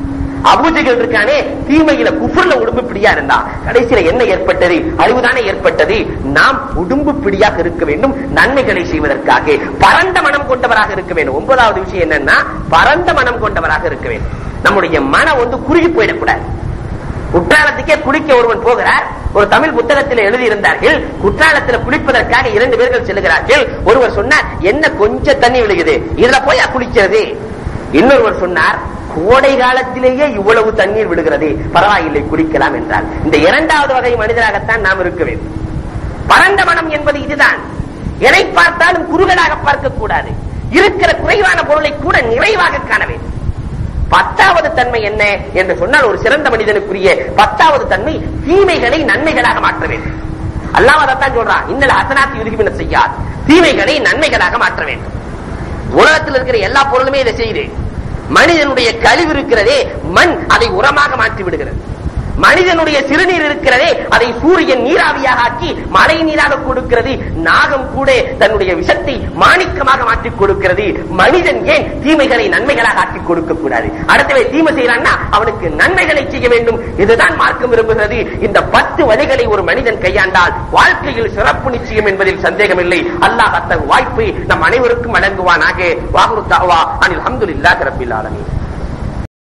அபூஜைகள் இருக்கானே தீமையில குஃபுர்ல உடம்பு பிடியா இருந்தா கடைசியில என்ன ஏற்பட்டது அறிவுதானே ஏற்பட்டது நாம் உடம்பு பிடியாக இருக்க வேண்டும் நன்மைகளை செய்வதற்காக பரந்த மனம் கொண்டவராக இருக்க வேண்டும் ஒன்பதாவது விஷயம் என்னன்னா பரந்த மனம் கொண்டவராக இருக்க வேண்டும் நம்முடைய மனம் வந்து குறுகி போயிடக்கூடாது குற்றாலத்துக்கே குளிக்க ஒருவன் போகிறார் ஒரு தமிழ் புத்தகத்தில் எழுதியிருந்தார்கள் குற்றாலத்தில் குளிப்பதற்காக இரண்டு பேர்கள் செல்லுகிறார்கள் ஒருவர் சொன்னார் என்ன கொஞ்சம் தண்ணி விழுகுது இதுல போய் குளிக்கிறது இன்னொருவர் சொன்னார் கோடை காலத்திலேயே இவ்வளவு தண்ணீர் விடுகிறது பரவாயில்லை குளிக்கலாம் என்றால் இந்த இரண்டாவது வகை மனிதராகத்தான் நாம் இருக்க வேண்டும் பரந்த மனம் என்பது இதுதான் எதை பார்த்தாலும் குறுகலாக பார்க்க கூடாது இருக்கிற குறைவான பொருளை கூட நிறைவாக காண வேண்டும் பத்தாவது தன்மை என்ன என்று சொன்னால் ஒரு சிறந்த மனிதனுக்குரிய பத்தாவது தன்மை தீமைகளை நன்மைகளாக மாற்ற வேண்டும் அல்லாஹ் அதைத்தான் சொல்றான் இன்னல் ஹசனாத் யுதுகிபின செய்யார் தீமைகளை நன்மைகளாக மாற்ற வேண்டும் உலகத்தில் இருக்கிற எல்லா பொருளுமே இதை செய்யுது மனிதனுடைய கழிவு இருக்கிறதே மண் அதை உரமாக மாற்றி விடுகிறது மனிதனுடைய சிறுநீர் இருக்கிறதே அதை சூரியன் நீராவியாக ஆக்கி மழை நீராக கொடுக்கிறது நாகம் கூட தன்னுடைய விஷத்தை மாணிக்கமாக மாற்றி கொடுக்கிறது மனிதன் ஏன் தீமைகளை நன்மைகளாக ஆக்கி கொடுக்க கூடாது அடுத்தவை தீமை செய்யறான்னா அவனுக்கு நன்மைகளை செய்ய வேண்டும் இதுதான் மார்க்கம் விரும்புகிறது இந்த பத்து வழிகளை ஒரு மனிதன் கையாண்டால் வாழ்க்கையில் சிறப்பு நிச்சயம் என்பதில் சந்தேகமில்லை அல்லாஹ் அத்தகைய வாய்ப்பை நம் அனைவருக்கும் வழங்குவானாக வாகுரு தாவா அனில் அஹமதுல்லாஹி ரப்பில் ஆலமீன்